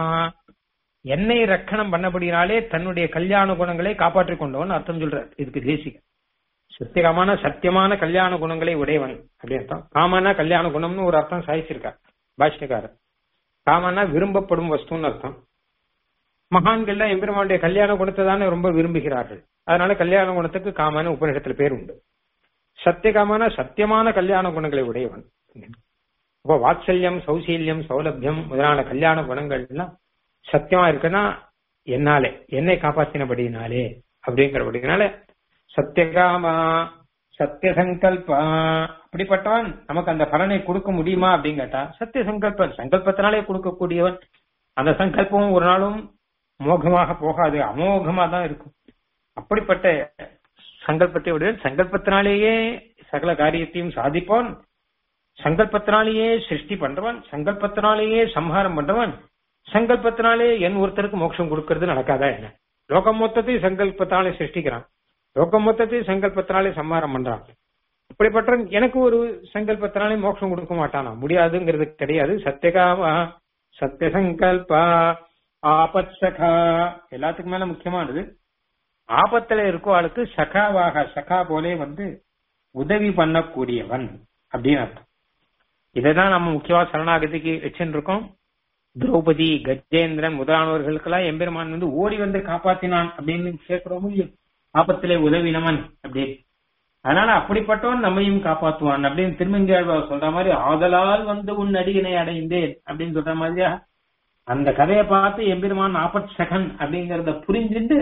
என்னை ரக்கணம் பண்ணபடினாலே தன்னுடைய கல்யாண குணங்களை காப்பாற்றிக் கொண்டவன் அர்த்தம் சொல்ற இதுக்கு தேசிக சத்தியகாமான சத்தியமான கல்யாண குணங்களை உடையவன் அப்படி அர்த்தம் காமனா கல்யாண குணம்னு ஒரு அர்த்தம் சாதிச்சிருக்கார் பாஷ்யக்காரர் காமனா விரும்பப்படும் வஸ்துன்னு அர்த்தம் மகான்கள்லாம் எம்பெருமானுடைய கல்யாண குணத்தை தானே ரொம்ப விரும்புகிறார்கள் அதனால கல்யாண குணத்துக்கு காமான உபநிடத்துல பேர் உண்டு சத்தியகாமான சத்தியமான கல்யாண குணங்களை உடையவன் அப்போ வாத்சல்யம் சௌசீல்யம் சௌலபியம் முதலான கல்யாண குணங்கள் எல்லாம் சத்தியமா இருக்குன்னா என்னாலே என்னை காப்பாத்தினபடினாலே அப்படிங்கிறபடினால சத்தியகாமா சத்திய சங்கல்பா அப்படிப்பட்டவன் நமக்கு அந்த பலனை கொடுக்க முடியுமா அப்படின்னு கேட்டா சத்திய சங்கல்பன் சங்கல்பத்தினாலே கொடுக்கக்கூடியவன் அந்த சங்கல்பமும் ஒரு நாளும் மோகமாக போகாது அமோகமா தான் இருக்கும் அப்படிப்பட்ட சங்கல்பத்தை உடைய சங்கல்பத்தினாலேயே சகல காரியத்தையும் சாதிப்பவன் சங்கல்பத்தினாலேயே சிருஷ்டி பண்றவன் சங்கல்பத்தினாலேயே சம்ஹாரம் பண்றவன் சங்கல்பத்தினாலே என் ஒருத்தருக்கு மோட்சம் கொடுக்கறது நடக்காதா என்ன லோகம் மொத்தத்தையும் சங்கல்பத்தினாலே சிருஷ்டிக்கிறான் லோகம் மொத்தத்தையும் சங்கல்பத்தினாலே சம்ஹாரம் பண்றான் இப்படிப்பட்ட எனக்கு ஒரு சங்கல்பத்தினாலே மோட்சம் கொடுக்க மாட்டானா முடியாதுங்கிறது கிடையாது சத்தியகாமா சத்திய சங்கல்பா ஆபத் சகா எல்லாத்துக்கும் மேல முக்கியமானது ஆபத்துல இருக்கோ ஆளுக்கு சகாவாக சகா போலே வந்து உதவி பண்ணக்கூடியவன் அப்படின்னு அர்த்தம் இதைதான் நம்ம முக்கியமா சரணாகதிக்கு வச்சுட்டு இருக்கோம் திரௌபதி கஜேந்திரன் முதலானவர்களுக்கெல்லாம் எம்பெருமான் வந்து ஓடி வந்து காப்பாத்தினான் அப்படின்னு கேட்கிறோம் ஆபத்திலே உதவினவன் அப்படின்னு அதனால அப்படிப்பட்டவன் நம்மையும் காப்பாத்துவான் அப்படின்னு திருமங்கியாழ்வார் சொல்ற மாதிரி ஆதலால் வந்து உன் அடியினை அடைந்தேன் அப்படின்னு சொல்ற மாதிரியா அந்த கதையை பார்த்து எம்பெருமான் ஆபத் சகன் அப்படிங்கறத புரிஞ்சுட்டு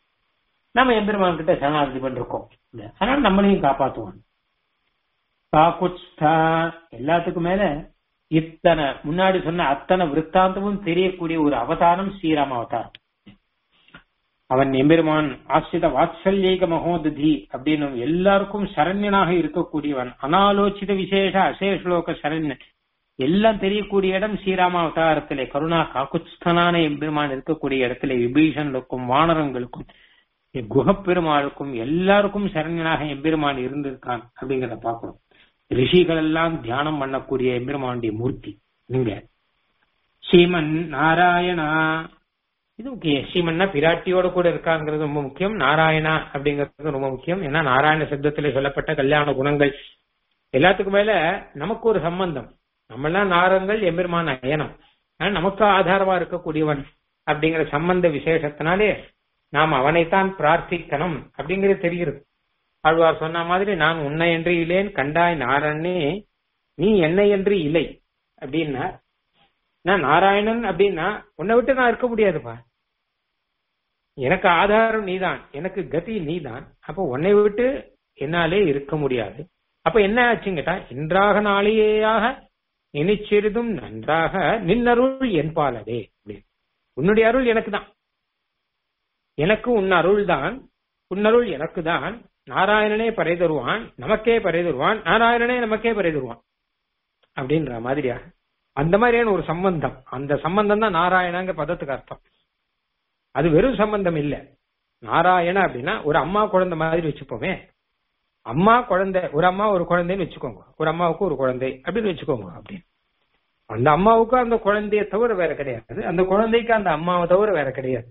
நம்ம எம்பெருமான் கிட்ட சரணாகதி பண்ணிருக்கோம் அதனால நம்மளையும் காப்பாத்துவான் காக்குட்ஸ்தா எல்லாத்துக்கும் மேல இத்தனை முன்னாடி சொன்ன அத்தனை விற்த்தாந்தமும் தெரியக்கூடிய ஒரு அவதாரம் ஸ்ரீராம அவதாரம் அவன் எம்பெருமான் ஆசிரித வாத்சல்யக மகோததி அப்படின்னு எல்லாருக்கும் சரண்யனாக இருக்கக்கூடியவன் அனாலோசித விசேஷ அசேஷலோக சரண்யன் எல்லாம் தெரியக்கூடிய இடம் ஸ்ரீராம அவதாரத்திலே கருணா காக்குஸ்தனான எம்பெருமான் இருக்கக்கூடிய இடத்துல விபீஷனுக்கும் வானரங்களுக்கும் குகப்பெருமாளுக்கும் எல்லாருக்கும் சரண்யனாக எம்பெருமான் இருந்திருக்கான் அப்படிங்கிறத பாக்குறோம் ரிஷிகள் எல்லாம் தியானம் பண்ணக்கூடிய எம்பெருமானுடைய மூர்த்தி நீங்க ஸ்ரீமன் நாராயணா இது முக்கியம் ஸ்ரீமன்னா பிராட்டியோட கூட இருக்காங்கிறது ரொம்ப முக்கியம் நாராயணா அப்படிங்கிறது ரொம்ப முக்கியம் ஏன்னா நாராயண சப்தத்திலே சொல்லப்பட்ட கல்யாண குணங்கள் எல்லாத்துக்கும் மேல நமக்கு ஒரு சம்பந்தம் நம்மெல்லாம் நாரங்கள் எம்பெருமான அயனம் ஆனா நமக்கு ஆதாரமா இருக்கக்கூடியவன் அப்படிங்கிற சம்பந்த விசேஷத்தினாலே நாம் அவனைத்தான் பிரார்த்திக்கணும் அப்படிங்கிறது தெரிகிறது ஆழ்வார் சொன்ன மாதிரி நான் உன்னை என்று இல்லேன் கண்டாய் நாரணே நீ என்னை என்று இல்லை அப்படின்னா நான் நாராயணன் அப்படின்னா உன்னை விட்டு நான் இருக்க முடியாதுப்பா எனக்கு ஆதாரம் நீதான் எனக்கு கதி நீதான் அப்ப உன்னை விட்டு என்னாலே இருக்க முடியாது அப்ப என்ன ஆச்சுன்னு கேட்டா இன்றாக நாளையேயாக நினைச்சிருதும் நன்றாக நின்னருள் என்பாலதே அப்படின்னு உன்னுடைய அருள் எனக்கு தான் எனக்கு உன் அருள் தான் உன்னருள் எனக்கு தான் நாராயணனே பறை தருவான் நமக்கே பறை தருவான் நாராயணனே நமக்கே பறை தருவான் அப்படின்ற மாதிரியாக அந்த மாதிரியான ஒரு சம்பந்தம் அந்த சம்பந்தம் தான் நாராயணங்க பதத்துக்கு அர்த்தம் அது வெறும் சம்பந்தம் இல்ல நாராயண அப்படின்னா ஒரு அம்மா குழந்தை மாதிரி வச்சுப்போமே அம்மா குழந்தை ஒரு அம்மா ஒரு குழந்தைன்னு வச்சுக்கோங்க ஒரு அம்மாவுக்கு ஒரு குழந்தை அப்படின்னு வச்சுக்கோங்க அப்படின்னு அந்த அம்மாவுக்கு அந்த குழந்தைய தவிர வேற கிடையாது அந்த குழந்தைக்கு அந்த அம்மாவை தவிர வேற கிடையாது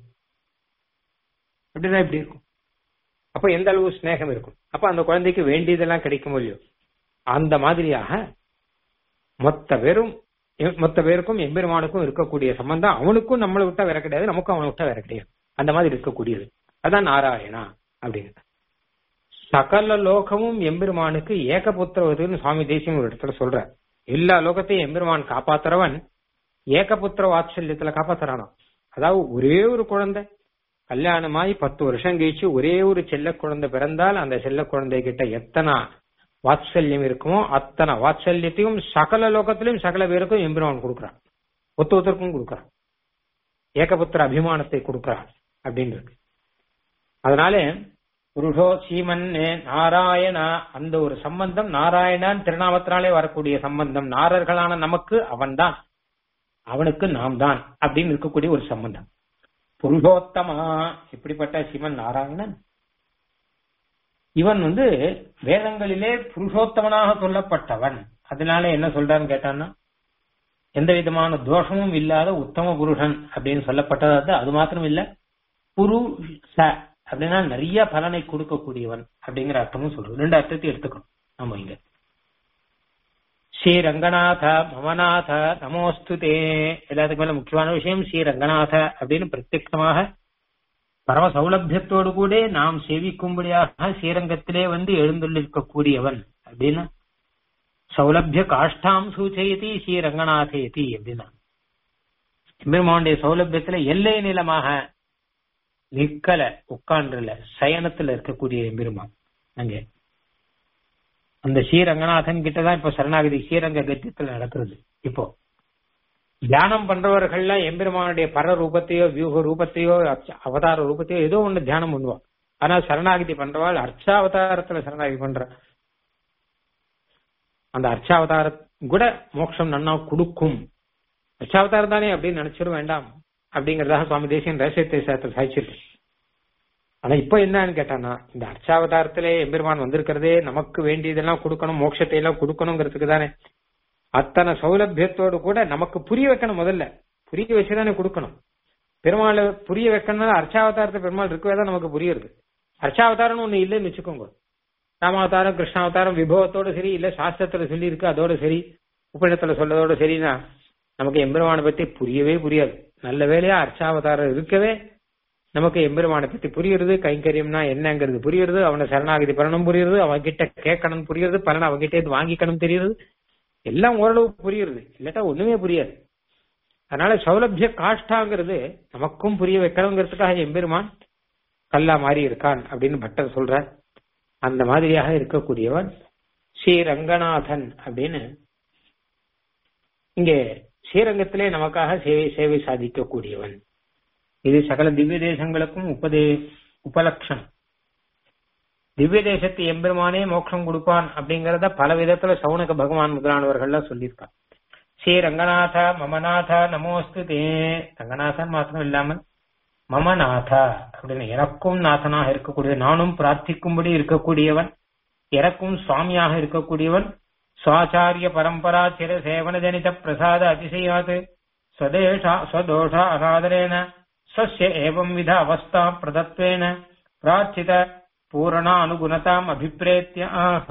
அப்படிதான் இப்படி இருக்கும் அப்ப எந்த அளவு ஸ்நேகம் இருக்கும் அப்ப அந்த குழந்தைக்கு வேண்டியதெல்லாம் கிடைக்கும் இல்லையோ அந்த மாதிரியாக மொத்த பேரும் மொத்த பேருக்கும் எம்பெருமானுக்கும் இருக்கக்கூடிய சம்பந்தம் அவனுக்கும் நம்மளை விட்டா வேற கிடையாது நமக்கும் அவனை விட்டா வேற கிடையாது அந்த மாதிரி இருக்கக்கூடியது அதான் நாராயணா அப்படிங்கிறது சகல லோகமும் எம்பெருமானுக்கு ஏகபுத்திரவதுன்னு சுவாமி தேசியம் ஒரு இடத்துல சொல்ற எல்லா லோகத்தையும் எம்பெருமான் காப்பாத்துறவன் ஏகபுத்திர வாத்சல்யத்துல காப்பாத்துறானா அதாவது ஒரே ஒரு குழந்தை கல்யாணமாயி பத்து வருஷம் கழிச்சு ஒரே ஒரு செல்ல குழந்தை பிறந்தால் அந்த செல்ல குழந்தை கிட்ட எத்தனை வாத்சல்யம் இருக்குமோ அத்தனை வாத்சல்யத்தையும் சகல லோகத்திலும் சகல பேருக்கும் எம்பெருமான் கொடுக்குறான் ஒத்து ஒருத்தருக்கும் கொடுக்குறான் ஏகபுத்திர அபிமானத்தை கொடுக்குறான் அப்படின்னு இருக்கு அதனால புருஷோ சீமன் நாராயணா அந்த ஒரு சம்பந்தம் நாராயணான் திருநாமத்தினாலே வரக்கூடிய சம்பந்தம் நாரர்களான நமக்கு அவன்தான் அவனுக்கு நாம் தான் அப்படின்னு இருக்கக்கூடிய ஒரு சம்பந்தம் புருஷோத்தமா இப்படிப்பட்ட சிவன் நாராயணன் இவன் வந்து வேதங்களிலே புருஷோத்தமனாக சொல்லப்பட்டவன் அதனால என்ன சொல்றான்னு கேட்டான்னா எந்த விதமான தோஷமும் இல்லாத உத்தம புருஷன் அப்படின்னு சொல்லப்பட்டது அது மாத்திரம் இல்ல புரு ச அப்படின்னா நிறைய பலனை கொடுக்கக்கூடியவன் அப்படிங்கிற அர்த்தமும் சொல்றோம் ரெண்டு அர்த்தத்தையும் எடுத்துக்கணும் நம்ம இங்க ஸ்ரீ ரங்கநாத மமநாத நமோஸ்துதே எல்லாத்துக்கும் மேல முக்கியமான விஷயம் ஸ்ரீ ரங்கநாத அப்படின்னு பிரத்யட்சமாக பரம சௌலபியத்தோடு கூட நாம் சேவிக்கும்படியாக ஸ்ரீரங்கத்திலே வந்து எழுந்துள்ளிருக்கக்கூடியவன் அப்படின்னா சௌலபிய காஷ்டாம் சூச்சயதி ஸ்ரீ ரங்கநாதேதி அப்படின்னா பெருமானுடைய சௌலபியத்துல எல்லை நிலமாக நிற்கல உட்கார்ந்துல சயனத்துல இருக்கக்கூடிய எம்பெருமான் அங்கே அந்த ஸ்ரீரங்கநாதன் கிட்டதான் இப்ப சரணாகதி ஸ்ரீரங்க கத்தியத்துல நடக்கிறது இப்போ தியானம் பண்றவர்கள்லாம் எம்பெருமானுடைய பர ரூபத்தையோ வியூக ரூபத்தையோ அவதார ரூபத்தையோ ஏதோ ஒண்ணு தியானம் பண்ணுவான் ஆனா சரணாகதி பண்றவாள் அர்ச்சாவதாரத்துல சரணாகதி பண்ற அந்த அர்ச்சாவதாரம் கூட மோட்சம் நன்னா கொடுக்கும் அர்ச்சாவதாரம் தானே அப்படின்னு நினைச்சிட வேண்டாம் அப்படிங்கறதாக சுவாமி தேசியன் ரகசியத்தை சேர்த்து சாய்ச்சிருக்கு ஆனா இப்ப என்னன்னு கேட்டானா இந்த அர்ச்சாவதாரத்திலே எம்பெருமான் வந்திருக்கிறதே நமக்கு வேண்டியதெல்லாம் கொடுக்கணும் மோட்சத்தை எல்லாம் கொடுக்கணுங்கிறதுக்கு தானே அத்தனை சௌலபியத்தோடு கூட நமக்கு புரிய வைக்கணும் முதல்ல புரிய வச்சுதானே கொடுக்கணும் பெருமாளை புரிய வைக்கணும்னா அர்ச்சாவதாரத்தை பெருமாள் இருக்கவே தான் நமக்கு புரியுது அர்ச்சாவதாரம்னு ஒண்ணு இல்லைன்னு வச்சுக்கோங்க ராமாவதாரம் கிருஷ்ணாவதாரம் விபவத்தோட சரி இல்ல சாஸ்திரத்துல சொல்லி இருக்கு அதோட சரி உபநிடத்துல சொல்லதோட சரினா நமக்கு எம்பெருமானை பத்தி புரியவே புரியாது நல்ல வேலையா அர்ச்சாவதாரம் இருக்கவே நமக்கு எம்பெருமானை பத்தி புரியுறது கைங்கரியம்னா என்னங்கிறது புரியுறது அவனை சரணாகதி பண்ணணும் புரியுறது அவன் கிட்ட கேட்கணும் புரியுறது பலன் அவன்கிட்ட இருந்து வாங்கிக்கணும் தெரியுது எல்லாம் ஓரளவு புரியுறது இல்லாட்டா ஒண்ணுமே புரியாது அதனால சௌலபிய காஷ்டாங்கிறது நமக்கும் புரிய வைக்கணுங்கிறதுக்காக எம்பெருமான் கல்லா மாறி இருக்கான் அப்படின்னு பட்டர் சொல்ற அந்த மாதிரியாக இருக்கக்கூடியவன் ஸ்ரீ ரங்கநாதன் அப்படின்னு இங்கே ஸ்ரீரங்கத்திலே நமக்காக சேவை சேவை சாதிக்கக்கூடியவன் இது சகல திவ்ய தேசங்களுக்கும் உபதே உபலட்சம் திவ்ய தேசத்து எம்பெருமானே மோட்சம் கொடுப்பான் அப்படிங்கறத பல விதத்துல சவுனக பகவான் முதலானவர்கள்லாம் சொல்லியிருக்கான் ஸ்ரீ ரங்கநாத மமநாத நமோஸ்து தே ரங்கநாதன் மாத்திரம் இல்லாமல் மமநாத அப்படின்னு எனக்கும் நாதனாக இருக்கக்கூடிய நானும் பிரார்த்திக்கும்படி இருக்கக்கூடியவன் எனக்கும் சுவாமியாக இருக்கக்கூடியவன் சுவாச்சாரிய பரம்பரா சிர சேவன ஜனித பிரசாத அதிசயாது स्वदेशा स्वदोषा अगादरेण स्वस्य एवं विध अवस्था प्रदत्वेन प्रार्थित பூரணானுகுணதாம் அபிப்பிரேத்திய ஆஹ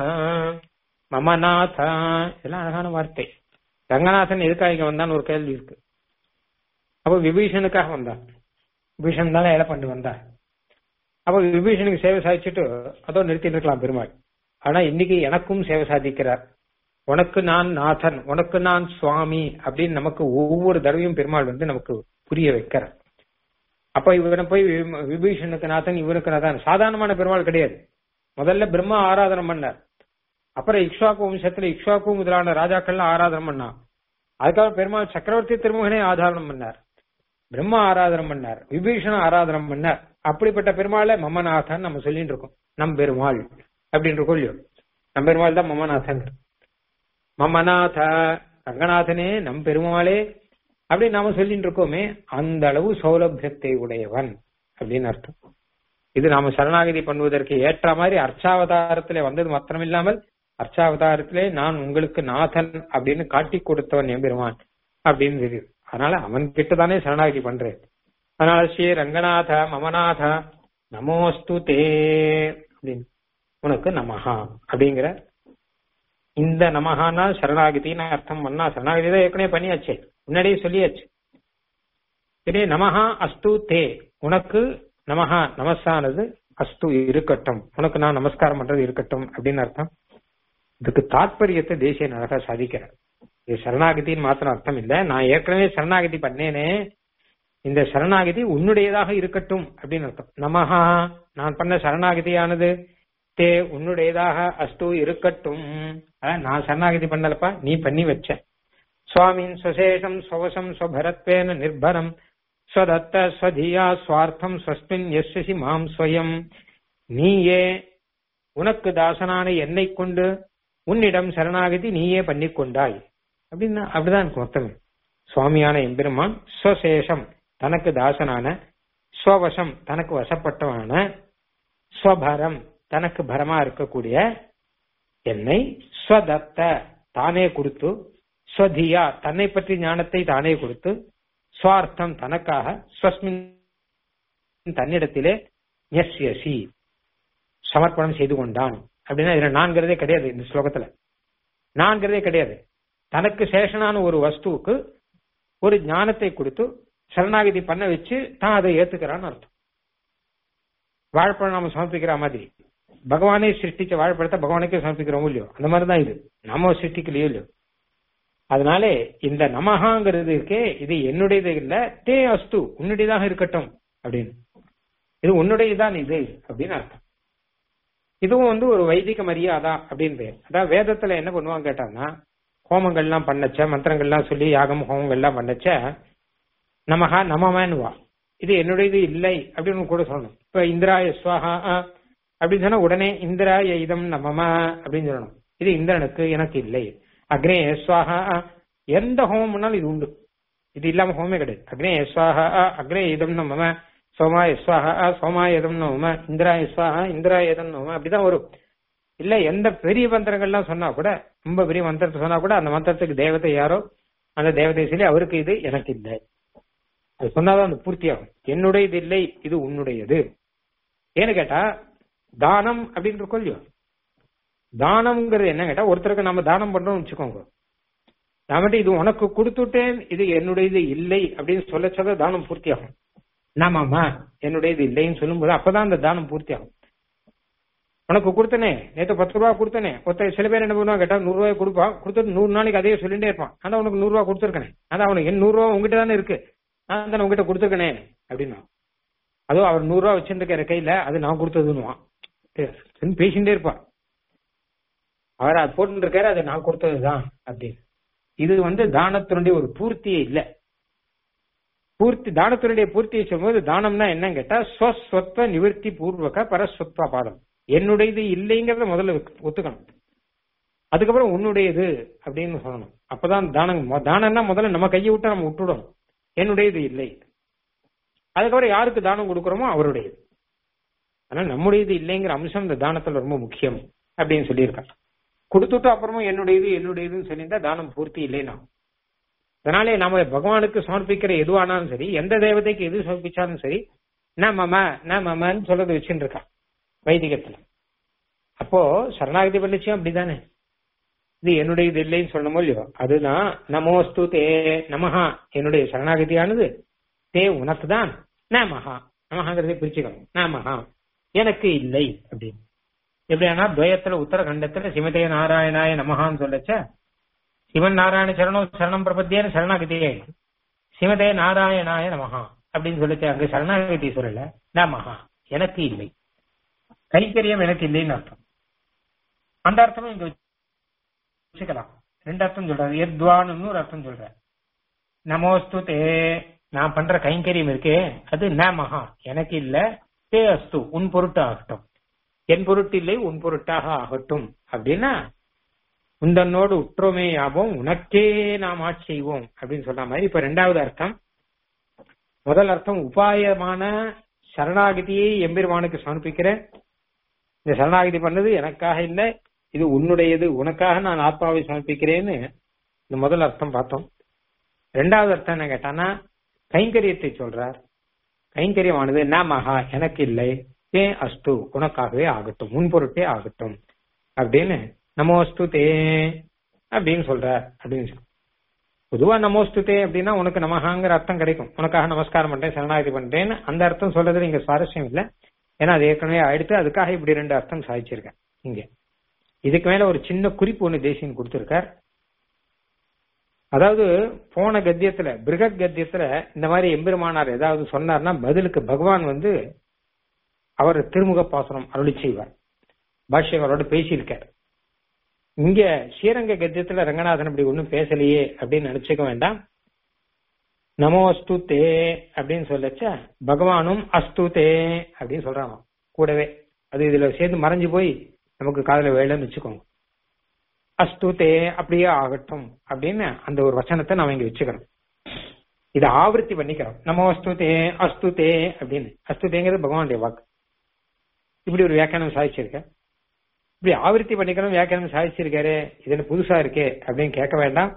மமநாத இதெல்லாம் அழகான வார்த்தை ரங்கநாதன் எதுக்காக இங்க வந்தான்னு ஒரு கேள்வி இருக்கு அப்ப விபீஷனுக்காக வந்தான் விபீஷன் தானே ஏழை பண்ணி வந்தான் அப்ப விபீஷனுக்கு சேவை சாதிச்சுட்டு அதோ நிறுத்திட்டு இருக்கலாம் பெருமாள் ஆனா இன்னைக்கு எனக்கும் சேவை சாதிக்கிறார் உனக்கு நான் நாதன் உனக்கு நான் சுவாமி அப்படின்னு நமக்கு ஒவ்வொரு தடவையும் பெருமாள் வந்து நமக்கு புரிய வைக்கிறார் அப்ப இவனை போய் வி- விபீஷனுக்கு நாதன் இவனுக்கு நாதன் சாதாரணமான பெருமாள் கிடையாது முதல்ல பிரம்மா ஆராதனம் பண்ணார் அப்புறம் இக்ஷாக்கு வம்சத்துல இக்ஷாக்கு முதலான ராஜாக்கள்லாம் ஆராதனம் பண்ணான் அதுக்காக பெருமாள் சக்கரவர்த்தி திருமுகனே ஆதாரணம் பண்ணார் பிரம்மா ஆராதனம் பண்ணார் விபீஷண ஆராதனம் பண்ணார் அப்படிப்பட்ட பெருமாளை மமநாதன் நம்ம சொல்லிட்டு இருக்கோம் நம் பெருமாள் அப்படின்னு இருக்கோம் இல்லையோ நம் பெருமாள் தான் மமநாதன் மமநாத ரங்கநாதனே நம் பெருமாளே அப்படி நாம சொல்லிட்டு இருக்கோமே அந்த அளவு சௌலபியத்தை உடையவன் அப்படின்னு அர்த்தம் இது நாம சரணாகதி பண்ணுவதற்கு ஏற்ற மாதிரி அர்ச்சாவதாரத்திலே வந்தது மாத்திரமில்லாமல் அர்ச்சாவதாரத்திலே நான் உங்களுக்கு நாதன் அப்படின்னு காட்டி கொடுத்தவன் என் பெருமான் அப்படின்னு தெரியுது அதனால அவன் கிட்ட தானே சரணாகதி பண்றேன் அதனால ஸ்ரீ ரங்கநாத மமநாத நமோஸ்து தே அப்படின்னு உனக்கு நமஹா அப்படிங்கிற இந்த நமஹானா சரணாகதின்னு அர்த்தம் பண்ணா சரணாகதி தான் ஏற்கனவே பண்ணியாச்சே முன்னாடியே சொல்லியாச்சு சரி நமஹா அஸ்து தே உனக்கு நமஹா நமஸ்தானது அஸ்து இருக்கட்டும் உனக்கு நான் நமஸ்காரம் பண்றது இருக்கட்டும் அப்படின்னு அர்த்தம் இதுக்கு தாத்பரியத்தை தேசிய அழகா சாதிக்கிறார் இது சரணாகதின்னு மாத்திரம் அர்த்தம் இல்ல நான் ஏற்கனவே சரணாகதி பண்ணேனே இந்த சரணாகதி உன்னுடையதாக இருக்கட்டும் அப்படின்னு அர்த்தம் நமஹா நான் பண்ண சரணாகதியானது தே உன்னுடையதாக அஸ்து இருக்கட்டும் அஹ், நான் சரணாகதி பண்ணலப்பா நீ பண்ணி வச்ச சுவாமின் சுசேஷம் ஸ்வவசம் ஸ்வபரத்வேன நிர்பரம் ஸ்வதத்த ஸ்வதியா சுவார்த்தம் ஸ்வஸ்மின் எஸ்ஸி மாம் ஸ்வயம் நீயே உனக்கு தாசனான என்னை கொண்டு உன்னிடம் சரணாகதி நீயே பண்ணிக் கொண்டாய் அப்படின்னா அப்படிதான் எனக்கு மொத்தமே சுவாமியான எம்பெருமான் ஸ்வசேஷம் தனக்கு தாசனான ஸ்வவசம் தனக்கு வசப்பட்டவனான ஸ்வபரம் தனக்கு பரமா இருக்கக்கூடிய என்னை ஸ்வதத்த தானே கொடுத்து ஸ்வதியா தன்னை பற்றி ஞானத்தை தானே கொடுத்து சுவார்த்தம் தனக்காக ஸ்வஸ்மின் தன்னிடத்திலே யஸ்யசி சமர்ப்பணம் செய்து கொண்டான் அப்படின்னா இதுல நான்கிறதே கிடையாது இந்த ஸ்லோகத்துல நான்கிறதே கிடையாது தனக்கு சேஷனான ஒரு வஸ்துவுக்கு ஒரு ஞானத்தை கொடுத்து சரணாகதி பண்ண வச்சு தான் அதை ஏத்துக்கிறான்னு அர்த்தம் வாழைப்பழம் நாம சமர்ப்பிக்கிற மாதிரி பகவானே சிருஷ்டிச்ச வாழைப்பழத்தை பகவானுக்கே சமர்ப்பிக்கிறோம் இல்லையோ அந்த மாதிரி தான் இது நாம சிருஷ்டிக்கலையோ இல்லையோ அதனால இந்த நமகாங்கிறது இருக்கே இது என்னுடையது இல்ல தே அஸ்து உன்னுடையதாக இருக்கட்டும் அப்படின்னு இது உன்னுடையதான் இது அப்படின்னு அர்த்தம் இதுவும் வந்து ஒரு வைதிக மரியாதா அப்படின்னு பேர் அதான் வேதத்துல என்ன பண்ணுவாங்க கேட்டாங்கன்னா ஹோமங்கள்லாம் பண்ணச்ச மந்திரங்கள்லாம் சொல்லி யாகம் ஹோமங்கள்லாம் பண்ணச்ச நமஹா நமமன்னுவா இது என்னுடையது இல்லை அப்படின்னு கூட சொல்லணும் இப்ப இந்திராய ஸ்வாஹா அப்படின்னு சொன்னா உடனே இந்திராய இதம் நமம அப்படின்னு சொல்லணும் இது இந்திரனுக்கு எனக்கு இல்லை அக்னே ஸ்வாஹா எந்த ஹோமம் பண்ணாலும் இது உண்டு இது இல்லாம ஹோமே கிடையாது அக்னே ஸ்வாஹா அக்னே இதம் நமம சோமாய ஸ்வாஹா சோமாய இதம் நமம இந்திராய ஸ்வாஹா இந்திராய இதம் நமம அப்படிதான் வரும் இல்ல எந்த பெரிய மந்திரங்கள்லாம் சொன்னா கூட ரொம்ப பெரிய மந்திரத்தை சொன்னா கூட அந்த மந்திரத்துக்கு தேவதை யாரோ அந்த தேவதை சொல்லி அவருக்கு இது எனக்கு இல்லை அது சொன்னாதான் அந்த பூர்த்தியாகும் என்னுடையது இல்லை இது உன்னுடையது ஏன்னு கேட்டா தானம் அப்படின்னு இருக்கோம் இல்லையோ தானம்ங்கிறது என்ன கேட்டா ஒருத்தருக்கு நம்ம தானம் பண்றோம்னு வச்சுக்கோங்க நாமட்டு இது உனக்கு கொடுத்துட்டேன் இது என்னுடையது இல்லை அப்படின்னு சொல்ல சொல்ல தானம் பூர்த்தியாகும் நாமாமா என்னுடையது இல்லைன்னு சொல்லும்போது அப்பதான் அந்த தானம் பூர்த்தியாகும் உனக்கு கொடுத்தனே நேற்று பத்து ரூபா கொடுத்தனே ஒருத்தர் சில பேர் என்ன பண்ணுவாங்க கேட்டா நூறு ரூபாய் கொடுப்பான் கொடுத்துட்டு நூறு நாளைக்கு அதே சொல்லிட்டே இருப்பான் ஆனா உனக்கு நூறு ரூபா கொடுத்துருக்கனே அதான் அவனுக்கு என் நூறு ரூபா உங்ககிட்ட தானே இருக்கு நான் தானே உங்ககிட்ட கொடுத்துருக்கனே அப்படின்னா அதுவும் அவர் நூறு ரூபா வச்சிருந்துக்கிற கையில அது நான் கொடுத்ததுன்னுவான் பேசிட்டே இருப்பான் அவர் அது போட்டு இருக்காரு அது நான் கொடுத்ததுதான் அப்படின்னு இது வந்து தானத்தினுடைய ஒரு பூர்த்தியே இல்ல பூர்த்தி தானத்தினுடைய பூர்த்தியை சொல்லும்போது தானம்னா என்னன்னு கேட்டா ஸ்வஸ்வத்வ நிவர்த்தி பூர்வக பரஸ்வத்வ பாதம் என்னுடையது இல்லைங்கிறத முதல்ல ஒத்துக்கணும் அதுக்கப்புறம் உன்னுடையது அப்படின்னு சொல்லணும் அப்பதான் தானம் தானம்னா முதல்ல நம்ம கையை விட்டு நம்ம விட்டுடணும் என்னுடையது இல்லை அதுக்கப்புறம் யாருக்கு தானம் கொடுக்குறோமோ அவருடையது ஆனா நம்முடையது இல்லைங்கிற அம்சம் இந்த தானத்துல ரொம்ப முக்கியம் அப்படின்னு சொல்லியிருக்காங்க கொடுத்துட்டு அப்புறமும் என்னுடையது என்னுடையதுன்னு சொல்லியிருந்தா தானம் பூர்த்தி இல்லைன்னா அதனாலே நாம பகவானுக்கு சமர்ப்பிக்கிற எதுவானாலும் சரி எந்த தேவதைக்கு எது சமர்ப்பிச்சாலும் சரி நான் மம நான் மமன்னு சொல்றது வச்சுட்டு இருக்கான் வைதிகத்துல அப்போ சரணாகதி பண்ணிச்சும் அப்படிதானே இது என்னுடைய இது இல்லைன்னு சொல்லணுமோ இல்லையோ அதுதான் நமோஸ்து தே நமஹா என்னுடைய சரணாகதியானது தே உனக்கு தான் நமஹா நமஹாங்கிறதை பிரிச்சுக்கணும் நமஹா எனக்கு இல்லை அப்படின்னு எப்படியானா துவயத்துல உத்தரகண்டத்துல சிவதே நாராயணாய நமஹான்னு சொல்லச்ச சிவன் நாராயண சரணம் சரணம் பிரபத்தியான சரணாகதியே சிவதே நாராயணாய நமஹா அப்படின்னு சொல்லிச்சு அங்க சரணாகதி சொல்லல நமஹா எனக்கு இல்லை கைக்கரியம் எனக்கு இல்லைன்னு அர்த்தம் அந்த அர்த்தமும் இங்க வச்சுக்கலாம் ரெண்டு அர்த்தம் சொல்றாரு எத்வான்னு இன்னொரு அர்த்தம் சொல்ற நமோஸ்து தே நான் பண்ற கைங்கரியம் இருக்கே அது ந மகா எனக்கு இல்ல தே அஸ்து உன் பொருட்டு ஆகட்டும் என் பொருட்டு இல்லை உன் பொருட்டாக ஆகட்டும் அப்படின்னா உந்தன்னோடு உற்றோமே ஆவோம் உனக்கே நாம் ஆட்சி செய்வோம் அப்படின்னு சொல்ற மாதிரி இப்ப ரெண்டாவது அர்த்தம் முதல் அர்த்தம் உபாயமான சரணாகதியை எம்பெருமானுக்கு சமர்ப்பிக்கிற இந்த சரணாகதி பண்ணது எனக்காக இல்லை இது உன்னுடையது உனக்காக நான் ஆத்மாவை சமர்ப்பிக்கிறேன்னு இந்த முதல் அர்த்தம் பார்த்தோம் ரெண்டாவது அர்த்தம் என்ன கேட்டானா கைங்கரியத்தை சொல்றார் கைங்கரியமானது என்ன மகா எனக்கு இல்லை தே அஸ்து உனக்காகவே ஆகட்டும் முன் பொருட்டே ஆகட்டும் அப்படின்னு நமோஸ்து தே அப்படின்னு சொல்றார் அப்படின்னு சொல்லி. பொதுவா நமோஸ்து தே அப்படின்னா உனக்கு நமகாங்கிற அர்த்தம் கிடைக்கும் உனக்காக நமஸ்காரம் பண்றேன் சரணாகதி பண்றேன்னு அந்த அர்த்தம் சொல்றதுல இங்க சுவாரஸ்யம் இல்லை ஏன்னா அது ஏற்கனவே அடுத்து அதுக்காக இப்படி ரெண்டு அர்த்தம் சாதிச்சிருக்கேன் இங்க இதுக்கு மேல ஒரு சின்ன குறிப்பு ஒண்ணு தேசியன் கொடுத்திருக்கார் அதாவது போன கத்தியத்துல பிருகத் கத்தியத்துல இந்த மாதிரி எம்பெருமானார் ஏதாவது சொன்னார்னா பதிலுக்கு பகவான் வந்து அவர் திருமுக பாசனம் அருளி செய்வார் பாஷ்யகரோட பேசியிருக்கார் இங்க ஸ்ரீரங்க கத்தியத்துல ரங்கநாதன் அப்படி ஒண்ணும் பேசலையே அப்படின்னு நினைச்சுக்க வேண்டாம் நமோ அஸ்து தே அப்படின்னு சொல்லச்ச பகவானும் அஸ்து தே அப்படின்னு சொல்றாங்க கூடவே அது இதுல சேர்ந்து மறைஞ்சு போய் நமக்கு காதுல வேலைன்னு வச்சுக்கோங்க அஸ்து தே அப்படியே ஆகட்டும் அப்படின்னு அந்த ஒரு வச்சனத்தை நாம இங்க வச்சுக்கிறோம் இதை ஆவர்த்தி பண்ணிக்கிறோம் நமோ அஸ்து தே அஸ்து தே அப்படின்னு அஸ்து தேங்கிறது பகவானுடைய வாக்கு இப்படி ஒரு வியாக்கியானம் சாதிச்சிருக்க இப்படி ஆவர்த்தி பண்ணிக்கிறோம் வியாக்கியானம் சாதிச்சிருக்காரு இது என்ன புதுசா இருக்கே அப்படின்னு கேட்க வேண்டாம்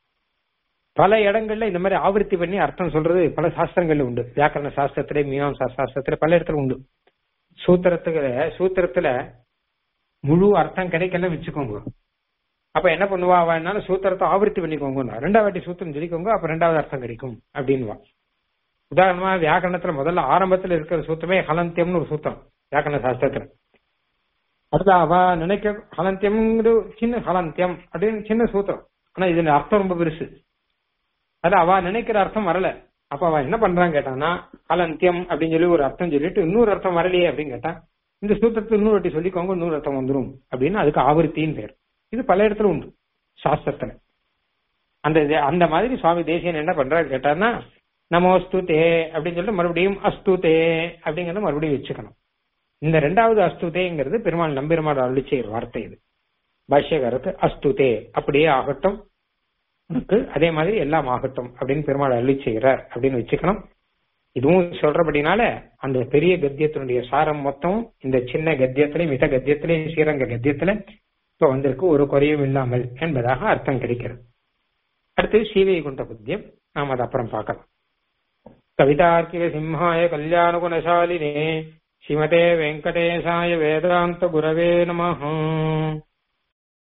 பல இடங்கள்ல இந்த மாதிரி ஆவர்த்தி பண்ணி அர்த்தம் சொல்றது பல சாஸ்திரங்கள்ல உண்டு வியாக்கரண சாஸ்திரத்திலே மீமாம்சா சாஸ்திரத்துல பல இடத்துல உண்டு சூத்திரத்துல சூத்திரத்துல முழு அர்த்தம் கிடைக்கல வச்சுக்கோங்க அப்ப என்ன பண்ணுவா அவனால சூத்திரத்தை ஆவர்த்தி பண்ணிக்கோங்க ரெண்டாவது வாட்டி சூத்திரம் சொல்லிக்கோங்க அப்ப ரெண்டாவது அர்த்தம் கிடைக்கும் அப்படின்வா உதாரணமா வியாக்கரணத்துல முதல்ல ஆரம்பத்துல இருக்கிற சூத்திரமே ஹலந்தியம்னு ஒரு சூத்திரம் வியாக்கரண சாஸ்திரத்துல அடுத்த அவ நினைக்க ஹலந்தியம்ங்கிறது சின்ன ஹலந்தியம் அப்படின்னு சின்ன சூத்திரம் ஆனா இதுல அர்த்தம் ரொம்ப பெருசு அது அவ நினைக்கிற அர்த்தம் வரல அப்ப அவ என்ன பண்றான்னு கேட்டான்னா ஹலந்தியம் அப்படின்னு சொல்லி ஒரு அர்த்தம் சொல்லிட்டு இன்னொரு அர்த்தம் வரலையே அப்படின்னு கேட்டா இந்த சூத்திரத்தை இன்னொரு வாட்டி சொல்லிக்கோங்க இன்னொரு அர்த்தம் வந்துரும் அப்படின்னு அதுக்கு ஆவர்த்தின்னு பேர் இது பல இடத்துல உண்டு சாஸ்திரத்துல அந்த இது- அந்த மாதிரி சுவாமி தேசியன் என்ன பண்றாரு கேட்டார்னா நமோஸ்து தே அப்படின்னு சொல்லிட்டு மறுபடியும் அஸ்து தே அப்படிங்கறத மறுபடியும் வச்சுக்கணும் இந்த ரெண்டாவது அஸ்துதேங்கிறது பெருமாள் நம்பெருமாள் அருளி செய்கிற வார்த்தை இது பாஷ்யகாரத்து அஸ்துதே அப்படியே ஆகட்டும் உனக்கு அதே மாதிரி எல்லாம் ஆகட்டும் அப்படின்னு பெருமாள் அருளி செய்கிறார் அப்படின்னு வச்சுக்கணும் இதுவும் சொல்றபடினால அந்த பெரிய கத்தியத்தினுடைய சாரம் மொத்தம் இந்த சின்ன கத்தியத்திலே மித கத்தியத்திலே ஸ்ரீரங்க கத்தியத்துல இப்ப வந்திருக்கு ஒரு குறையும் இல்லாமல் என்பதாக அர்த்தம் கிடைக்கிறது அடுத்து ஸ்ரீவைகுண்ட புத்தியம் நாம் அதை அப்புறம் பார்க்கலாம் கவிதார்க்கிக சிம்ஹாய கல்யாண குணசாலினே ஸ்ரீமதே வெங்கடேசாய வேதாந்த குரவே நமஹ